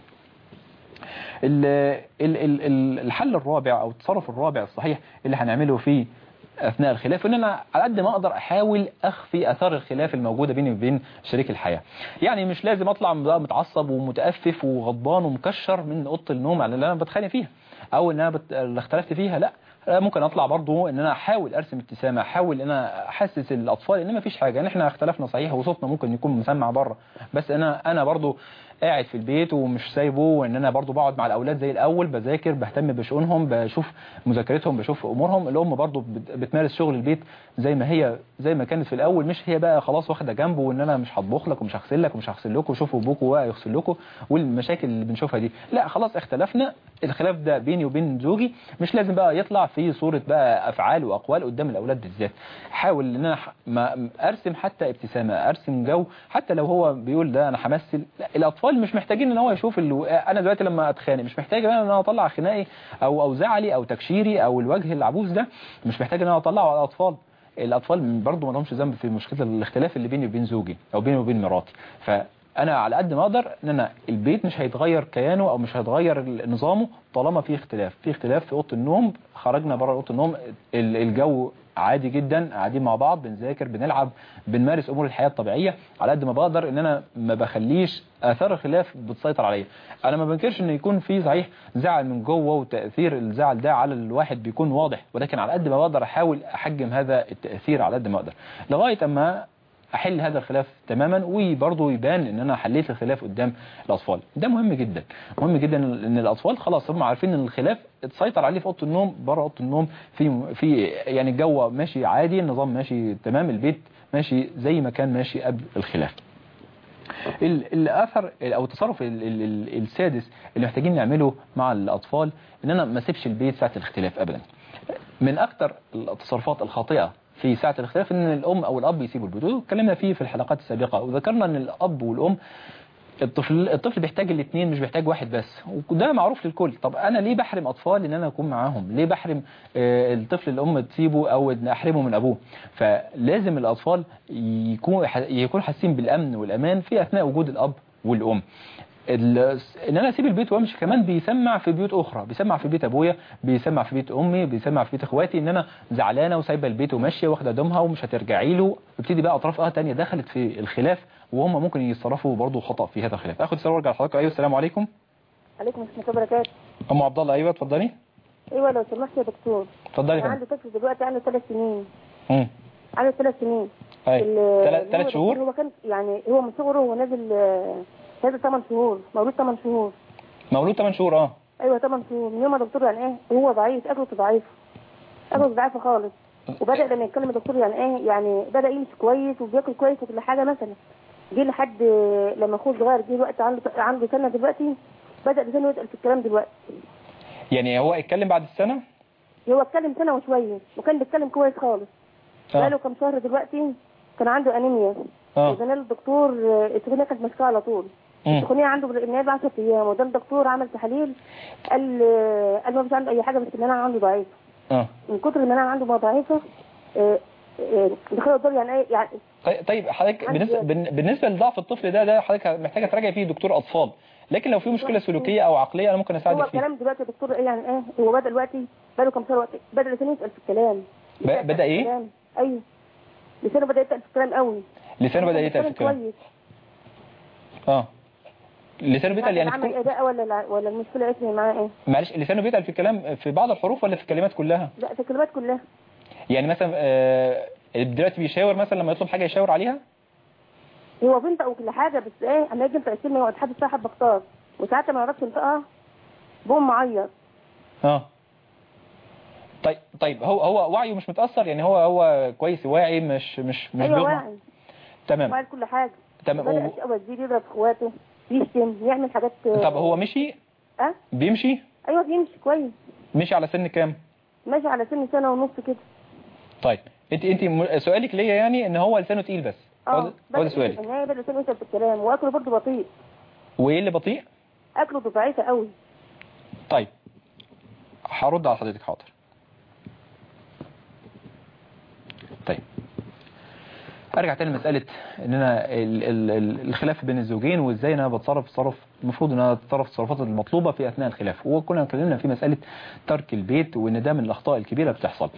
Speaker 2: ال- ال- ال- ال- الحل الرابع او التصرف الرابع الصحيح اللي هنعمله فيه اثناء الخلاف ان انا على قد ما اقدر احاول اخفي اثار الخلاف الموجوده بيني وبين شريك الحياه يعني مش لازم اطلع بقى متعصب ومتأفف وغضبان ومكشر من اوضه النوم على اللي انا بتخانق فيها او ان انا بت... اللي اختلفت فيها لا ممكن اطلع برضو ان انا احاول ارسم ابتسامه احاول ان انا احسس الاطفال ان ما فيش حاجه ان احنا اختلفنا صحيح وصوتنا ممكن يكون مسمع بره بس انا انا برضو قاعد في البيت ومش سايبه وان انا برضو بقعد مع الاولاد زي الاول بذاكر بهتم بشؤونهم بشوف مذاكرتهم بشوف امورهم الام برضو بت- بتمارس شغل البيت زي ما هي زي ما كانت في الاول مش هي بقى خلاص واخده جنبه وان انا مش هطبخ لك ومش هغسل لك ومش هغسل لكم وشوفوا ابوكوا بقى يغسل لكم والمشاكل اللي بنشوفها دي لا خلاص اختلفنا الخلاف ده بيني وبين زوجي مش لازم بقى يطلع في صورة بقى افعال واقوال قدام الاولاد بالذات حاول ان انا ح- ما ارسم حتى ابتسامة ارسم جو حتى لو هو بيقول ده انا همثل لا الاطفال مش محتاجين ان هو يشوف اللي انا دلوقتي لما اتخانق مش محتاج بقى ان انا اطلع خناقي او او زعلي او تكشيري او الوجه العبوس ده مش محتاج ان انا اطلعه على الاطفال الاطفال برضو ما لهمش ذنب في مشكله الاختلاف اللي بيني وبين زوجي او بيني وبين مراتي فانا على قد ما اقدر ان انا البيت مش هيتغير كيانه او مش هيتغير نظامه طالما في اختلاف في اختلاف في اوضه النوم خرجنا بره اوضه النوم ال- الجو عادي جدا قاعدين مع بعض بنذاكر بنلعب بنمارس امور الحياه الطبيعيه على قد ما بقدر ان انا ما بخليش اثار الخلاف بتسيطر عليا انا ما بنكرش ان يكون في صحيح زعل من جوه وتاثير الزعل ده على الواحد بيكون واضح ولكن على قد ما بقدر احاول احجم هذا التاثير على قد ما اقدر لغايه اما احل هذا الخلاف تماما وبرضه يبان ان انا حليت الخلاف قدام الاطفال ده مهم جدا مهم جدا ان الاطفال خلاص هم عارفين ان الخلاف اتسيطر عليه في اوضه النوم بره اوضه النوم في في يعني الجو ماشي عادي النظام ماشي تمام البيت ماشي زي ما كان ماشي قبل الخلاف ال- الاثر او التصرف ال- ال- ال- السادس اللي محتاجين نعمله مع الاطفال ان انا ما اسيبش البيت ساعه الاختلاف ابدا من اكتر التصرفات الخاطئه في ساعة الاختلاف ان الام او الاب يسيبوا البيت واتكلمنا فيه في الحلقات السابقة وذكرنا ان الاب والام الطفل الطفل بيحتاج الاثنين مش بيحتاج واحد بس وده معروف للكل طب انا ليه بحرم اطفال ان انا اكون معاهم ليه بحرم آه، الطفل الام تسيبه او إن احرمه من ابوه فلازم الاطفال يكون يكون حاسين بالامن والامان في اثناء وجود الاب والام ال- ان انا اسيب البيت وامشي كمان بيسمع في بيوت اخرى بيسمع في بيت ابويا بيسمع في بيت امي بيسمع في بيت اخواتي ان انا زعلانه وسايبه البيت وماشيه واخده هدومها ومش هترجعي له ويبتدي بقى اطراف اه تانية دخلت في الخلاف وهم ممكن يتصرفوا برضه خطا في هذا الخلاف اخد سؤال وارجع لحضرتك ايوه السلام عليكم
Speaker 8: عليكم السلام ورحمة الله وبركاته
Speaker 2: ام عبد الله ايوه اتفضلي
Speaker 8: ايوه لو سمحت يا دكتور
Speaker 2: اتفضلي
Speaker 8: انا
Speaker 2: يا
Speaker 8: عندي طفل دلوقتي عنده ثلاث سنين
Speaker 2: فندم
Speaker 8: عنده ثلاث سنين
Speaker 2: ايوه
Speaker 8: ال-
Speaker 2: ثلاث
Speaker 8: هو
Speaker 2: ثلاث
Speaker 8: دكتور
Speaker 2: شهور
Speaker 8: هو كان يعني هو من صغره هو نازل آه، هذا 8 شهور مولود 8 شهور
Speaker 2: مولود 8 شهور اه
Speaker 8: ايوه 8 شهور من يوم ما دكتور يعني ايه هو ضعيف اكله ضعيف اكله ضعيفه خالص وبدا لما يتكلم الدكتور يعني ايه يعني بدا يمشي كويس وبياكل كويس وكل حاجه مثلا جه لحد لما اخوه الصغير جه الوقت عنده عنده سنه دلوقتي بدا لسانه يتقل في الكلام دلوقتي
Speaker 2: يعني هو اتكلم بعد السنة
Speaker 8: هو اتكلم سنه وشويه وكان بيتكلم كويس خالص بقاله كام شهر دلوقتي كان عنده انيميا
Speaker 2: اه
Speaker 8: وجانا الدكتور السخونيه كانت ماسكاه على طول
Speaker 2: مم.
Speaker 8: السخونيه عنده بالعنايه ب 10 ايام وده الدكتور عمل تحاليل قال قال ما فيش عنده اي حاجه بس المناعه عنده ضعيفه
Speaker 2: اه
Speaker 8: من كتر المناعه عنده ما ضعيفه آه، آه، دخلوا الدور يعني ايه يعني
Speaker 2: طيب- طيب حضرتك
Speaker 8: عندي
Speaker 2: بالنسبة,
Speaker 8: يعني.
Speaker 2: بالن- بالنسبة لضعف الطفل ده ده حضرتك محتاجة تراجع فيه دكتور أطفال لكن لو في مشكلة سلوكية أو عقلية أنا ممكن
Speaker 8: هو
Speaker 2: أساعدك فيه
Speaker 8: الكلام دلوقتي يا دكتور ايه يعني ايه هو بدا دلوقتي بقاله كام شهر وقت بدا لسانه يتقل في الكلام
Speaker 2: ب-
Speaker 8: يتقل
Speaker 2: بدأ
Speaker 8: في
Speaker 2: إيه؟
Speaker 8: الكلام. ايوه لسانه بدا يتقل في الكلام قوي
Speaker 2: لسانه بدأ يتقل في
Speaker 8: بيتكلم
Speaker 2: الكلام
Speaker 8: كويس
Speaker 2: اه لسانه بيتقل يعني في
Speaker 8: عمل
Speaker 2: كل-
Speaker 8: ايه بقى ولا لا- ولا المشكله اسمي معاه ايه
Speaker 2: معلش لسانه بيتقل في الكلام في بعض الحروف ولا في الكلمات كلها
Speaker 8: لا في الكلمات كلها
Speaker 2: يعني مثلا آه، دلوقتي بيشاور مثلا لما يطلب حاجة يشاور عليها
Speaker 8: هو بينطق وكل حاجه بس ايه اما يجي ينطق الكلمه يقعد حد صاحب بختار وساعات ما يعرفش ينطقها بقوم معيط
Speaker 2: اه طيب طيب هو هو وعيه مش متأثر يعني هو هو كويس واعي مش مش مش
Speaker 8: ايوه
Speaker 2: بيغمى؟
Speaker 8: واعي
Speaker 2: تمام
Speaker 8: واعي كل حاجه
Speaker 2: تمام
Speaker 8: بدا
Speaker 2: و-
Speaker 8: اشياء وزير يضرب اخواته يشتم يعمل حاجات
Speaker 2: طب هو مشي
Speaker 8: اه
Speaker 2: بيمشي
Speaker 8: ايوه بيمشي كويس
Speaker 2: مشي على سن كام
Speaker 8: ماشي على سن سنه ونص كده
Speaker 2: طيب انت انت م- سؤالك ليا يعني ان هو لسانه تقيل بس هو
Speaker 8: اه
Speaker 2: ده- هو ده سؤالك
Speaker 8: النهايه بدا سنه يشرب في الكلام واكله برضه بطيء
Speaker 2: وايه اللي بطيء
Speaker 8: اكله ضعيفه قوي
Speaker 2: طيب هرد على حضرتك حاضر طيب ارجع تاني لمساله ان انا ال ال ال الخلاف بين الزوجين وازاي انا بتصرف تصرف المفروض ان انا اتصرف التصرفات المطلوبه في اثناء الخلاف وكنا اتكلمنا في مساله ترك البيت وان ده من الاخطاء الكبيره بتحصل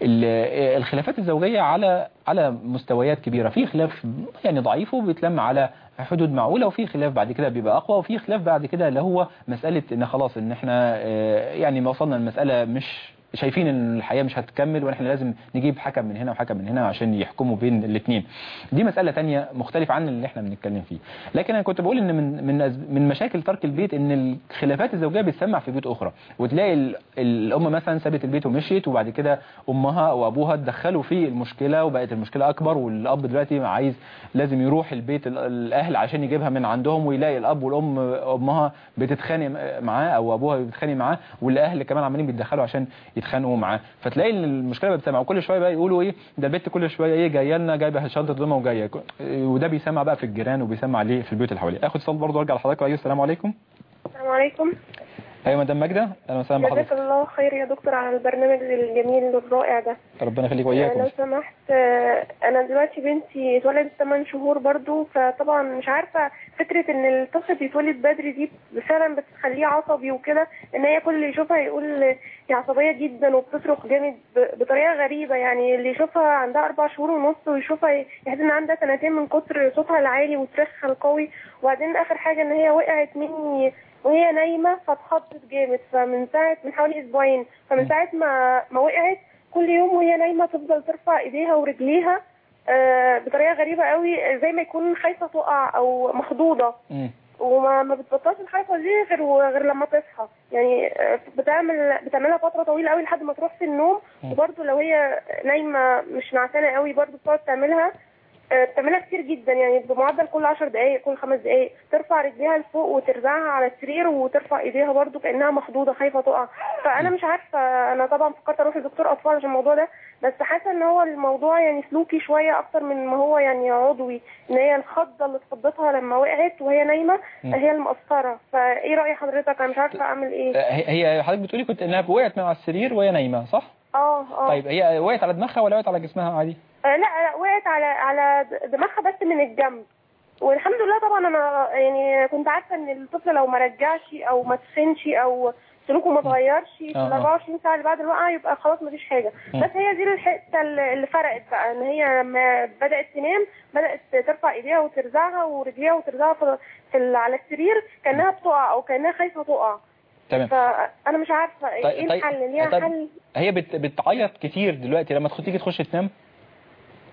Speaker 2: ال- الخلافات الزوجيه على على مستويات كبيره في خلاف يعني ضعيف وبيتلم على حدود معقوله وفي خلاف بعد كده بيبقى اقوى وفي خلاف بعد كده اللي هو مساله ان خلاص ان احنا آه، يعني ما وصلنا لمساله مش شايفين ان الحياه مش هتكمل واحنا لازم نجيب حكم من هنا وحكم من هنا عشان يحكموا بين الاثنين دي مساله تانية مختلفه عن اللي احنا بنتكلم فيه لكن انا كنت بقول ان من من أز- من مشاكل ترك البيت ان الخلافات الزوجيه بتسمع في بيوت اخرى وتلاقي ال- الام مثلا سابت البيت ومشيت وبعد كده امها او ابوها اتدخلوا في المشكله وبقت المشكله اكبر والاب دلوقتي عايز لازم يروح البيت ال- الاهل عشان يجيبها من عندهم ويلاقي الاب والام امها بتتخانق معاه او ابوها بيتخانق معاه والاهل كمان عمالين بيتدخلوا عشان يتخانقوا معاه فتلاقي ان المشكله بتسمع وكل شويه بقى يقولوا ايه ده البت كل شويه ايه جايه لنا جايبه شنطه هدومها وجايه وده بيسمع بقى في الجيران وبيسمع ليه في البيوت اللي حواليه اخد اتصال برضه وارجع لحضرتك ايوه السلام عليكم
Speaker 9: السلام عليكم
Speaker 2: ايوه مدام ماجده اهلا وسهلا
Speaker 9: جزاك
Speaker 2: بحضرتك
Speaker 9: الله خير يا دكتور على البرنامج الجميل الرائع ده
Speaker 2: ربنا يخليك
Speaker 9: آه،
Speaker 2: واياكم
Speaker 9: لو سمحت آه، انا دلوقتي بنتي اتولدت 8 شهور برضو فطبعا مش عارفه فكره ان الطفل بيتولد بدري دي فعلا بتخليه عصبي وكده ان هي كل اللي يشوفها يقول هي عصبيه جدا وبتصرخ جامد ب- بطريقه غريبه يعني اللي يشوفها عندها اربع شهور ونص ويشوفها يحس ان عندها سنتين من كتر صوتها العالي وصريخها القوي وبعدين اخر حاجه ان هي وقعت مني وهي نايمه فاتخضت جامد فمن ساعه من حوالي اسبوعين فمن ساعه ما ما وقعت كل يوم وهي نايمه تفضل ترفع ايديها ورجليها آه، بطريقه غريبه قوي زي ما يكون خايفه تقع او مخضوضه
Speaker 2: مم.
Speaker 9: وما ما بتبطلش الحركه دي غير غير لما تصحى يعني آه، بتعمل بتعملها فتره طويله قوي لحد ما تروح في النوم وبرده لو هي نايمه مش نعسانه قوي برده بتقعد تعملها آه، بتعملها كتير جدا يعني بمعدل كل 10 دقائق كل خمس دقائق ترفع رجليها لفوق وترزعها على السرير وترفع ايديها برده كانها مخضوضه خايفه تقع فانا مش عارفه انا طبعا فكرت اروح لدكتور اطفال عشان الموضوع ده بس حاسه ان هو الموضوع يعني سلوكي شويه اكتر من ما هو يعني عضوي ان هي الخضه اللي اتخضتها لما وقعت وهي نايمه
Speaker 2: مم.
Speaker 9: هي المقصره فايه راي حضرتك انا مش عارفه اعمل ايه
Speaker 2: آه، هي هي حضرتك بتقولي كنت انها وقعت من على السرير وهي نايمه صح
Speaker 9: اه اه
Speaker 2: طيب هي وقعت على دماغها ولا وقعت على جسمها عادي
Speaker 9: آه لا لا وقعت على على دماغها بس من الجنب والحمد لله طبعا انا يعني كنت عارفه ان الطفل لو ما رجعش او ما تخنش او سلوكه ما اتغيرش في
Speaker 2: آه،
Speaker 9: ال
Speaker 2: آه.
Speaker 9: 24 ساعه اللي بعد الوقعه يبقى خلاص ما فيش حاجه
Speaker 2: مم.
Speaker 9: بس هي دي الحته اللي اللي فرقت بقى ان هي لما بدات تنام بدات ترفع ايديها وترزعها ورجليها وترزعها في في ال- على السرير كانها بتقع او كانها خايفه تقع
Speaker 2: تمام
Speaker 9: فانا مش عارفه ايه
Speaker 2: طيب- طيب-
Speaker 9: الحل ليها
Speaker 2: طيب.
Speaker 9: حل
Speaker 2: هي بت بتعيط كتير دلوقتي لما تخ- تيجي تخش تنام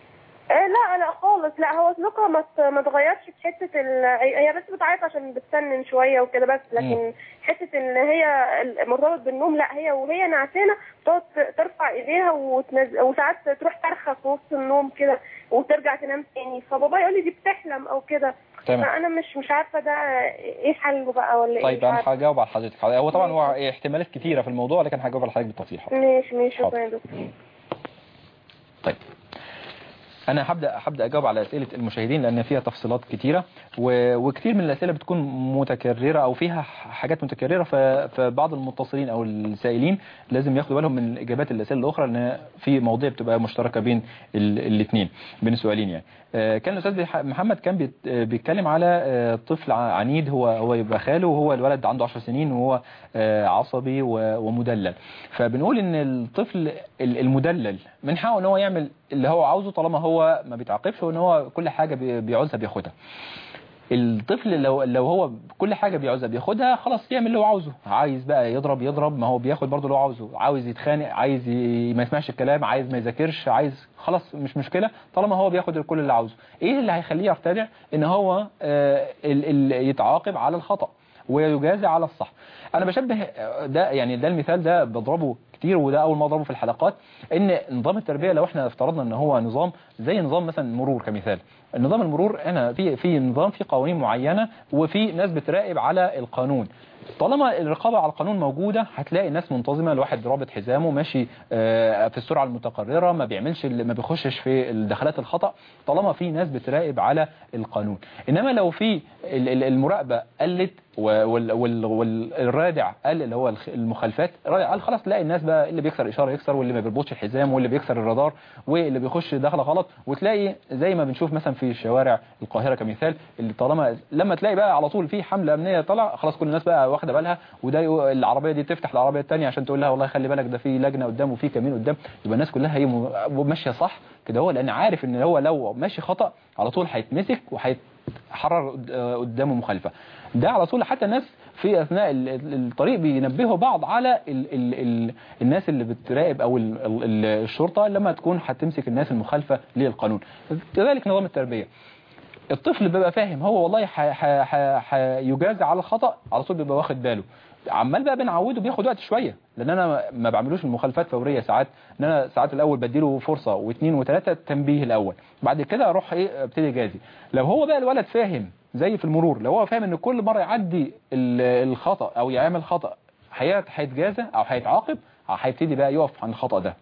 Speaker 9: آه لا لا خالص لا هو سلوكها ما ت- ما اتغيرش في حته ال... هي بس بتعيط عشان بتسنن شويه وكده بس لكن حته ان هي مرتبط بالنوم لا هي وهي نعسانه بتقعد ت- ترفع ايديها وتنزل وساعات تروح ترخى في وسط النوم كده وترجع تنام تاني فبابا يقول لي دي بتحلم او كده
Speaker 2: تمام.
Speaker 9: فانا مش مش عارفه ده ايه حله بقى ولا ايه
Speaker 2: طيب
Speaker 9: مش
Speaker 2: انا
Speaker 9: عارفة.
Speaker 2: هجاوب على حضرتك هو طبعا هو احتمالات كتيره في الموضوع لكن هجاوب على حضرتك بالتفصيل حاضر.
Speaker 9: ماشي ماشي
Speaker 2: حاضر.
Speaker 9: شكرا يا دكتور
Speaker 2: طيب انا هبدا هبدا اجاوب على اسئله المشاهدين لان فيها تفصيلات كتيره و... وكتير من الاسئله بتكون متكرره او فيها حاجات متكرره ف... فبعض المتصلين او السائلين لازم ياخدوا بالهم من اجابات الاسئله الاخرى لان في مواضيع بتبقى مشتركه بين الاثنين بين السؤالين يعني آه، كان الاستاذ بيح- محمد كان بيت- آه، بيتكلم على آه، طفل ع- عنيد هو هو يبقى خاله وهو الولد عنده 10 سنين وهو آه، عصبي و- ومدلل فبنقول ان الطفل ال- المدلل من حقه ان هو يعمل اللي هو عاوزه طالما هو ما بيتعاقبش وان هو كل حاجه بي- بيعوزها بياخدها الطفل لو لو هو كل حاجه بيعوزها بياخدها خلاص يعمل اللي هو عاوزه عايز بقى يضرب يضرب ما هو بياخد برضه اللي هو عاوزه عاوز يتخانق عايز ي... ما يسمعش الكلام عايز ما يذاكرش عايز خلاص مش مشكله طالما هو بياخد كل اللي عاوزه ايه اللي هيخليه يرتدع ان هو آه ال... ال... يتعاقب على الخطأ ويجازى على الصح انا بشبه ده يعني ده المثال ده بضربه كتير وده اول ما اضربه في الحلقات ان نظام التربيه لو احنا افترضنا ان هو نظام زي نظام مثلا مرور كمثال النظام المرور انا في في نظام في قوانين معينه وفي ناس بتراقب على القانون طالما الرقابه على القانون موجوده هتلاقي الناس منتظمه الواحد رابط حزامه ماشي آه، في السرعه المتقرره ما بيعملش ال- ما بيخشش في الدخلات الخطا طالما في ناس بتراقب على القانون انما لو في ال- ال- المراقبه قلت وال- وال- والرادع قل اللي هو الخ- المخالفات الرادع قال خلاص تلاقي الناس بقى اللي بيكسر اشاره يكسر واللي ما بيربطش الحزام واللي بيكسر الرادار واللي بيخش دخله غلط وتلاقي زي ما بنشوف مثلا في شوارع القاهره كمثال اللي طالما لما تلاقي بقى على طول في حمله امنيه طالعه خلاص كل الناس بقى واخده بالها وده يق- العربيه دي تفتح العربيه الثانيه عشان تقول لها والله خلي بالك ده في لجنه قدام وفي كمين قدام يبقى الناس كلها هي م- ماشيه صح كده هو لان عارف ان هو لو ماشي خطا على طول هيتمسك وهيتحرر قد- آه، قدامه مخالفه ده على طول حتى الناس في اثناء ال- ال- الطريق بينبهوا بعض على ال ال ال الناس اللي بتراقب او ال ال الشرطه لما تكون هتمسك الناس المخالفه للقانون كذلك نظام التربيه الطفل بيبقى فاهم هو والله ح- ح- ح- هيجازى على الخطا على طول بيبقى واخد باله عمال بقى بنعوده بياخد وقت شويه لان انا ما بعملوش المخالفات فوريه ساعات ان انا ساعات الاول بديله فرصه واثنين وثلاثه تنبيه الاول بعد كده اروح ايه ابتدي جازي لو هو بقى الولد فاهم زي في المرور لو هو فاهم ان كل مره يعدي ال- الخطا او يعمل خطا هي- هيتجازى او هيتعاقب هيبتدي بقى يقف عن الخطا ده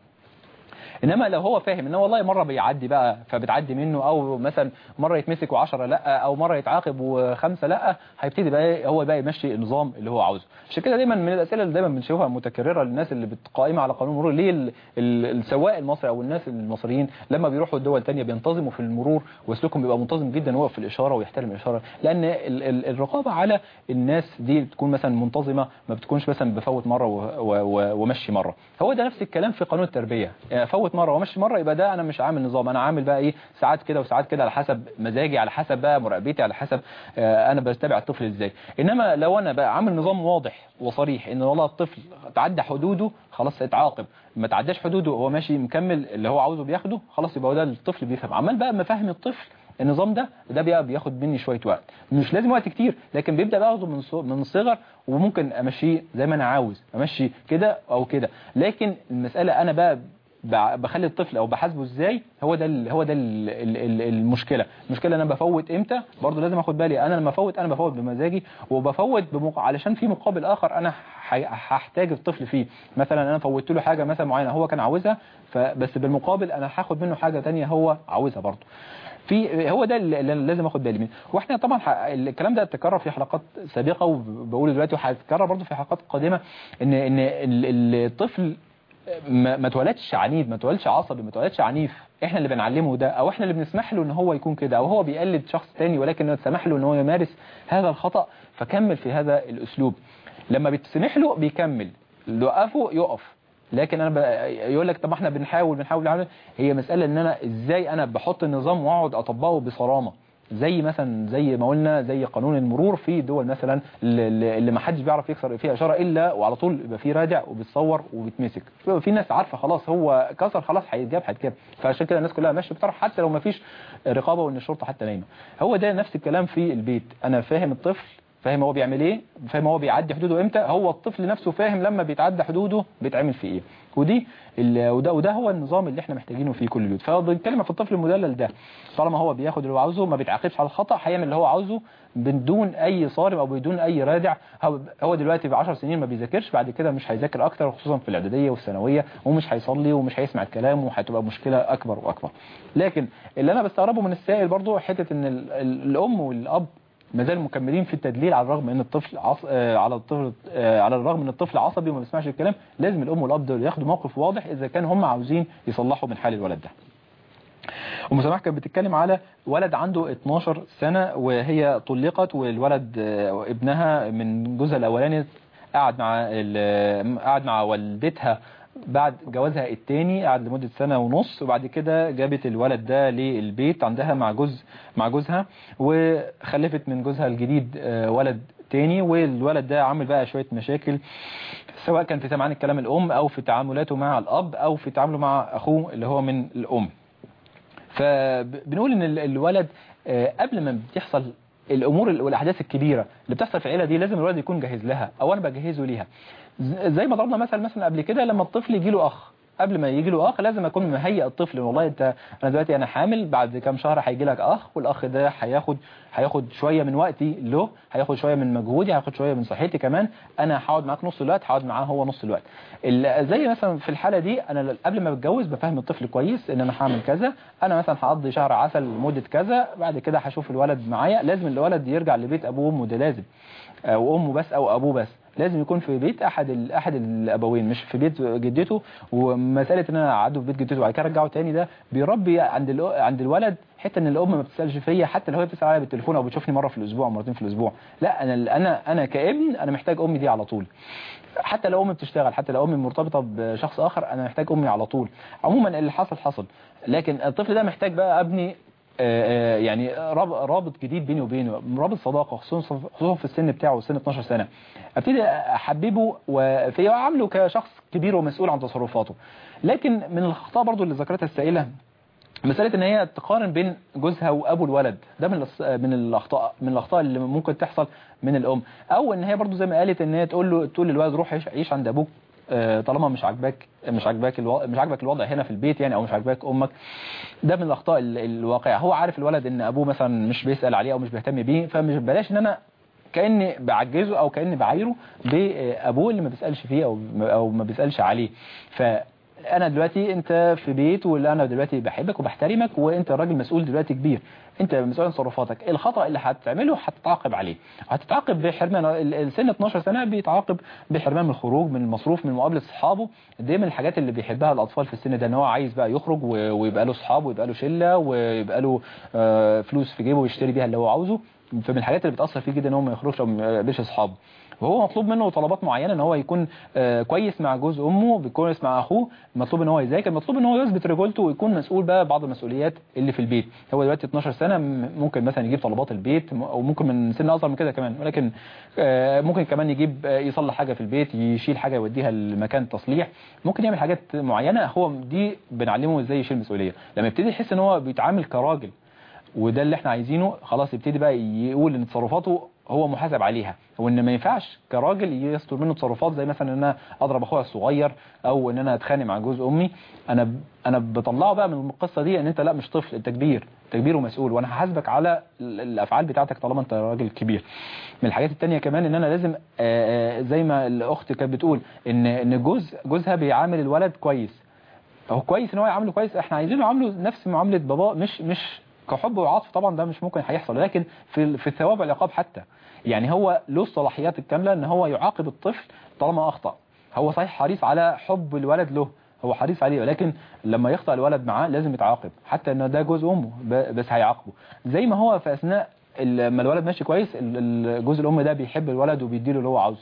Speaker 2: انما لو هو فاهم ان هو والله مره بيعدي بقى فبتعدي منه او مثلا مره يتمسك و10 لا او مره يتعاقب وخمسه لا هيبتدي بقى إيه هو بقى يمشي النظام اللي هو عاوزه عشان كده دايما من الاسئله اللي دايما بنشوفها متكرره للناس اللي بتقائمه على قانون المرور ليه ال- ال- السواق المصري او الناس المصريين لما بيروحوا الدول الثانيه بينتظموا في المرور وسلوكهم بيبقى منتظم جدا ويقف في الاشاره ويحترم الاشاره لان ال- ال- الرقابه على الناس دي بتكون مثلا منتظمه ما بتكونش مثلا بفوت مره و- و- و- ومشي مره هو ده نفس الكلام في قانون التربيه يعني فوت مره ومشي مره يبقى ده انا مش عامل نظام انا عامل بقى ايه ساعات كده وساعات كده على حسب مزاجي على حسب بقى مراقبتي على حسب آه، انا بتابع الطفل ازاي انما لو انا بقى عامل نظام واضح وصريح ان والله الطفل تعدى حدوده خلاص اتعاقب ما تعداش حدوده هو ماشي مكمل اللي هو عاوزه بياخده خلاص يبقى هو ده الطفل بيفهم عمال بقى مفهم الطفل النظام ده ده بقى بياخد مني شويه وقت مش لازم وقت كتير لكن بيبدا باخده من صغ- من الصغر وممكن امشيه زي ما انا عاوز امشي كده او كده لكن المساله انا بقى ب- بخلي الطفل او بحاسبه ازاي هو ده ال- هو ده ال- ال- ال- المشكله المشكله ان انا بفوت امتى برضه لازم اخد بالي انا لما افوت انا بفوت بمزاجي وبفوت بمق... علشان في مقابل اخر انا ح- هحتاج الطفل فيه مثلا انا فوتت له حاجه مثلا معينه هو كان عاوزها فبس بالمقابل انا هاخد منه حاجه تانية هو عاوزها برضه في هو ده اللي اللي لازم اخد بالي منه واحنا طبعا ح- الكلام ده اتكرر في حلقات سابقه وبقوله دلوقتي وهيتكرر برضه في حلقات قادمه ان ان ال- ال- الطفل ما ما اتولدش عنيد ما اتولدش عصبي ما اتولدش عنيف احنا اللي بنعلمه ده او احنا اللي بنسمح له ان هو يكون كده او هو بيقلد شخص تاني ولكن نسمح له ان هو يمارس هذا الخطأ فكمل في هذا الاسلوب لما بتسمح له بيكمل وقفه يقف لكن انا ب... يقول لك طب احنا بنحاول بنحاول نعمل هي مساله ان انا ازاي انا بحط النظام واقعد اطبقه بصرامه زي مثلا زي ما قلنا زي قانون المرور في دول مثلا اللي اللي ما حدش بيعرف يكسر فيها اشاره الا وعلى طول يبقى في رادع وبيتصور وبيتمسك بيبقى في ناس عارفه خلاص هو كسر خلاص هيتجاب هيتجاب فعشان كده الناس كلها ماشيه بتعرف حتى لو ما فيش رقابه وان الشرطه حتى نايمه هو ده نفس الكلام في البيت انا فاهم الطفل فاهم هو بيعمل ايه فاهم هو بيعدي حدوده امتى هو الطفل نفسه فاهم لما بيتعدى حدوده بيتعمل فيه ايه ودي ال- وده وده هو النظام اللي احنا محتاجينه في كل البيوت فبنتكلم في الطفل المدلل ده طالما هو بياخد اللي هو عاوزه ما بيتعاقبش على الخطا هيعمل اللي هو عاوزه بدون اي صارم او بدون اي رادع هو- هو دلوقتي ب 10 سنين ما بيذاكرش بعد كده مش هيذاكر اكتر خصوصا في الاعداديه والثانويه ومش هيصلي ومش هيسمع الكلام وهتبقى مشكله اكبر واكبر لكن اللي انا بستغربه من السائل برضو حته ان ال- ال- الام والاب ما زالوا مكملين في التدليل على الرغم ان الطفل عص... آه على الطفل آه على الرغم ان الطفل عصبي وما بيسمعش الكلام لازم الام والاب دول ياخدوا موقف واضح اذا كان هم عاوزين يصلحوا من حال الولد ده ام سماح كانت بتتكلم على ولد عنده 12 سنة وهي طلقت والولد آه، ابنها من جوزها الاولاني قعد مع ال- قعد مع والدتها بعد جوازها التاني قعد لمدة سنة ونص وبعد كده جابت الولد ده للبيت عندها مع جوز مع جوزها وخلفت من جوزها الجديد آه، ولد تاني والولد ده عامل بقى شوية مشاكل سواء كان في سمعان الكلام الأم أو في تعاملاته مع الأب أو في تعامله مع أخوه اللي هو من الأم فبنقول ان ال- الولد آه، قبل ما بتحصل الامور ال- والاحداث الكبيره اللي بتحصل في العيله دي لازم الولد يكون جاهز لها او انا بجهزه ليها ز- زي ما ضربنا مثل مثلا قبل كده لما الطفل يجي له اخ قبل ما يجي له اخ لازم اكون مهيئ الطفل والله انت انا دلوقتي انا حامل بعد كام شهر هيجي لك اخ والاخ ده هياخد هياخد شويه من وقتي له هياخد شويه من مجهودي هياخد شويه من صحتي كمان انا هقعد معاك نص الوقت هقعد معاه هو نص الوقت ال- زي مثلا في الحاله دي انا قبل ما بتجوز بفهم الطفل كويس ان انا هعمل كذا انا مثلا هقضي شهر عسل لمده كذا بعد كده هشوف الولد معايا لازم الولد يرجع لبيت ابوه وامه ده لازم او امه بس او ابوه بس لازم يكون في بيت احد ال- احد الابوين مش في بيت جدته ومساله ان انا اقعده في بيت جدته وبعد كده ارجعه تاني ده بيربي عند ال- عند الولد حته ان الام ما بتسالش فيا حتى لو هي بتسال عليا بالتليفون او بتشوفني مره في الاسبوع او مرتين في الاسبوع لا انا انا انا كابن انا محتاج امي دي على طول حتى لو امي بتشتغل حتى لو امي مرتبطه بشخص اخر انا محتاج امي على طول عموما اللي حصل حصل لكن الطفل ده محتاج بقى ابني آه، آه، يعني راب- رابط جديد بيني وبينه رابط صداقه خصوصا خصوصا في السن بتاعه سن 12 سنه ابتدي احببه وفي اعامله كشخص كبير ومسؤول عن تصرفاته لكن من الاخطاء برضو اللي ذكرتها السائله مسألة ان هي تقارن بين جوزها وابو الولد ده من الأص- من الاخطاء من الاخطاء اللي ممكن تحصل من الام او ان هي برضو زي ما قالت ان هي تقول له تقول للولد روح عيش, عيش عند ابوك آه، طالما مش عاجباك مش عاجباك الوضع مش عاجبك الوضع هنا في البيت يعني او مش عاجباك امك ده من الاخطاء ال- الواقعه هو عارف الولد ان ابوه مثلا مش بيسال عليه او مش بيهتم بيه فمش بلاش ان انا كاني بعجزه او كاني بعايره بابوه اللي ما بيسالش فيه او او ما بيسالش عليه ف انا دلوقتي انت في بيت واللي انا دلوقتي بحبك وبحترمك وانت راجل مسؤول دلوقتي كبير انت مسؤول عن تصرفاتك الخطا اللي هتعمله هتتعاقب عليه هتتعاقب بحرمان ال- السن 12 سنه بيتعاقب بحرمان من الخروج من المصروف من مقابله اصحابه دي من الحاجات اللي بيحبها الاطفال في السن ده ان هو عايز بقى يخرج و- ويبقى له اصحاب ويبقى له شله ويبقى له آه، فلوس في جيبه ويشتري بيها اللي هو عاوزه فمن الحاجات اللي بتاثر فيه جدا ان هو ما يخرجش او ما يقابلش اصحابه وهو مطلوب منه طلبات معينه ان هو يكون آه، كويس مع جوز امه بيكون كويس مع اخوه مطلوب ان هو يذاكر مطلوب ان هو يثبت رجولته ويكون مسؤول بقى بعض المسؤوليات اللي في البيت هو دلوقتي 12 سنه م- ممكن مثلا يجيب طلبات البيت م- او ممكن من سن اصغر من كده كمان ولكن آه، ممكن كمان يجيب آه، يصلح حاجه في البيت يشيل حاجه يوديها لمكان تصليح ممكن يعمل حاجات معينه هو دي بنعلمه ازاي يشيل مسؤوليه لما يبتدي يحس ان هو بيتعامل كراجل وده اللي احنا عايزينه خلاص يبتدي بقى يقول ان تصرفاته هو محاسب عليها وان ما ينفعش كراجل يصدر منه تصرفات زي مثلا ان انا اضرب اخويا الصغير او ان انا اتخانق مع جوز امي انا ب... انا بطلعه بقى من القصه دي ان انت لا مش طفل انت كبير انت كبير ومسؤول وانا هحاسبك على ال- الافعال بتاعتك طالما انت راجل كبير من الحاجات التانية كمان ان انا لازم آه، آه، زي ما الاخت كانت بتقول ان ان جوز جوزها بيعامل الولد كويس هو كويس ان هو يعامله كويس احنا عايزينه يعامله نفس معامله باباه مش مش كحب وعطف طبعا ده مش ممكن هيحصل لكن في في الثواب والعقاب حتى يعني هو له الصلاحيات الكامله ان هو يعاقب الطفل طالما اخطا هو صحيح حريص على حب الولد له هو حريص عليه ولكن لما يخطأ الولد معاه لازم يتعاقب حتى ان ده جوز امه ب- بس هيعاقبه زي ما هو في اثناء ال- لما الولد ماشي كويس ال- ال- جوز الام ده بيحب الولد وبيديله اللي هو عاوزه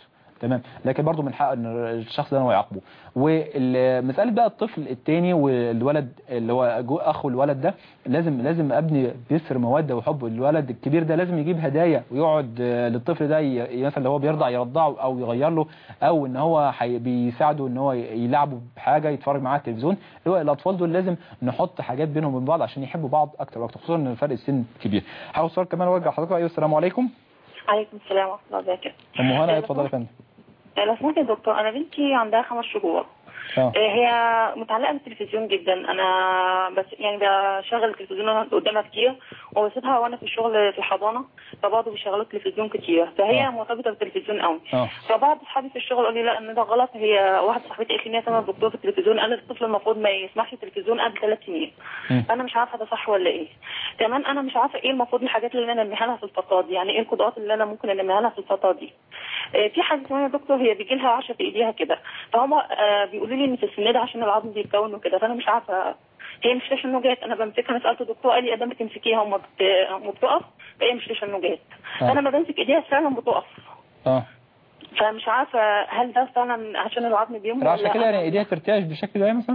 Speaker 2: تمام لكن برضو من حق ان الشخص ده إن هو يعاقبه ومساله بقى الطفل التاني والولد اللي هو جو- اخو الولد ده لازم لازم ابني بيسر موده وحب الولد الكبير ده لازم يجيب هدايا ويقعد آه، للطفل ده ي- مثلا لو هو بيرضع يرضعه او يغير له او ان هو حي- بيساعده ان هو يلعبه بحاجه يتفرج معاه على التلفزيون اللي هو الاطفال دول لازم نحط حاجات بينهم وبين بعض عشان يحبوا بعض اكتر واكتر خصوصا ان فرق السن كبير هاخد سؤال كمان وارجع لحضرتك ايوه السلام عليكم
Speaker 10: عليكم السلام ورحمة الله وبركاته
Speaker 2: ام هنا اتفضلي يا فندم
Speaker 10: لو سمحت يا دكتور أنا بنتي عندها خمس شهور
Speaker 2: اه
Speaker 10: آه، هي متعلقة بالتلفزيون جدا أنا بس يعني بشغل التلفزيون قدامها كتير وبسيبها وأنا في الشغل في الحضانة فبرضه بيشغلوا التلفزيون كتير فهي
Speaker 2: آه.
Speaker 10: مرتبطة بالتلفزيون قوي
Speaker 2: اه
Speaker 10: فبعض اصحابي في الشغل قالوا لي لا ان ده غلط هي واحده صاحبتي قالت لي ان هي سمعت دكتور في التلفزيون قال الطفل المفروض ما يسمعش التلفزيون قبل ثلاث سنين
Speaker 2: مم.
Speaker 10: فانا مش عارفه ده صح ولا ايه كمان انا مش عارفه ايه المفروض الحاجات اللي انا انميها لها في الفتره دي يعني ايه القدرات اللي انا ممكن انميها لها في الفتره دي آه، في حاجه كمان يا دكتور هي بيجي لها عشا في ايديها كده فهم آه، بيقولوا لي ان في السن ده عشان العظم بيتكون وكده فانا مش عارفه هي مش تشنجات انا بمسكها انا سالت الدكتور قال لي ادام بتمسكيها وما بت- وما بتقف فهي مش تشنجات
Speaker 2: آه.
Speaker 10: فانا لما بمسك ايديها فعلا بتقف
Speaker 2: اه
Speaker 10: فمش عارفه هل ده فعلا عشان العظم بينمو
Speaker 2: عشان
Speaker 10: ولا
Speaker 2: كده يعني ايديها ترتعش بالشكل ده مثلا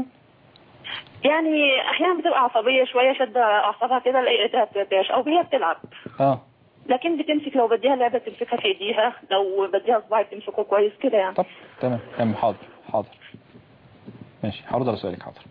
Speaker 10: يعني احيانا بتبقى عصبيه شويه شده اعصابها كده الاقي ايديها بترتعش او هي بتلعب
Speaker 2: اه
Speaker 10: لكن بتمسك لو بديها لعبه تمسكها في ايديها لو بديها صباعي تمسكه كويس كده يعني
Speaker 2: طب تمام تمام حاضر حاضر ماشي هرد على سؤالك حاضر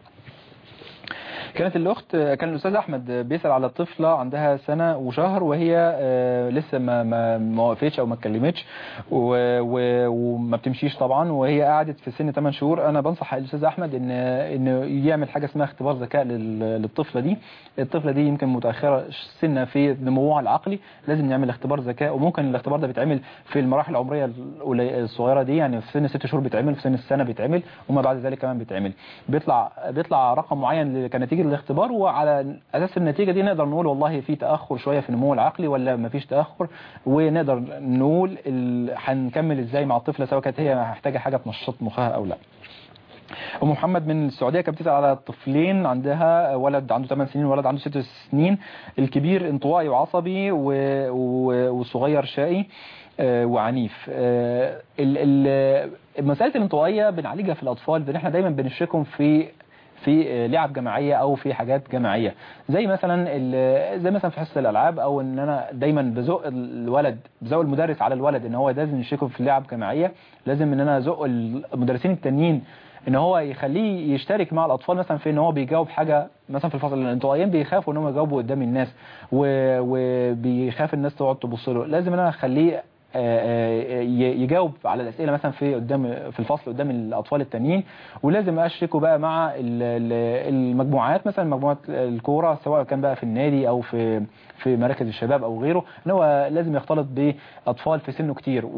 Speaker 2: كانت الأخت كان الأستاذ أحمد بيسأل على طفلة عندها سنة وشهر وهي آه، لسه ما ما ما وقفتش أو ما اتكلمتش و- و- وما بتمشيش طبعا وهي قعدت في سن 8 شهور أنا بنصح الأستاذ أحمد إن إنه يعمل حاجة اسمها اختبار ذكاء لل- للطفلة دي الطفلة دي يمكن متأخرة سنة في نموها العقلي لازم نعمل اختبار ذكاء وممكن الاختبار ده بيتعمل في المراحل العمرية القلي- الصغيرة دي يعني في سن 6 شهور بيتعمل في سن السنة بيتعمل وما بعد ذلك كمان بيتعمل بيطلع بيطلع رقم معين كنتيجة الاختبار وعلى أساس النتيجة دي نقدر نقول والله في تأخر شوية في النمو العقلي ولا ما فيش تأخر ونقدر نقول ال- هنكمل ازاي مع الطفلة سواء كانت هي محتاجة حاجة تنشط مخها أو لا ام محمد من السعوديه كانت بتسال على طفلين عندها ولد عنده 8 سنين وولد عنده 6 سنين الكبير انطوائي وعصبي و... و... والصغير شقي آه، وعنيف آه، ال... ال... مساله الانطوائيه بنعالجها في الاطفال بان احنا دايما بنشركهم في في آه، لعب جماعيه او في حاجات جماعيه زي مثلا ال- زي مثلا في حصه الالعاب او ان انا دايما بزق الولد بزق المدرس على الولد ان هو لازم يشركه في لعب جماعيه لازم ان انا ازق المدرسين التانيين ان هو يخليه يشترك مع الاطفال مثلا في ان هو بيجاوب حاجه مثلا في الفصل الانطوائيين بيخافوا ان هم يجاوبوا قدام الناس و- وبيخاف الناس تقعد تبص له لازم ان انا اخليه آه، آه، ي- يجاوب على الاسئله مثلا في قدام في الفصل قدام الاطفال التانيين ولازم اشركه بقى مع ال- ال- المجموعات مثلا مجموعه الكوره سواء كان بقى في النادي او في في مراكز الشباب او غيره ان هو لازم يختلط باطفال في سنه كتير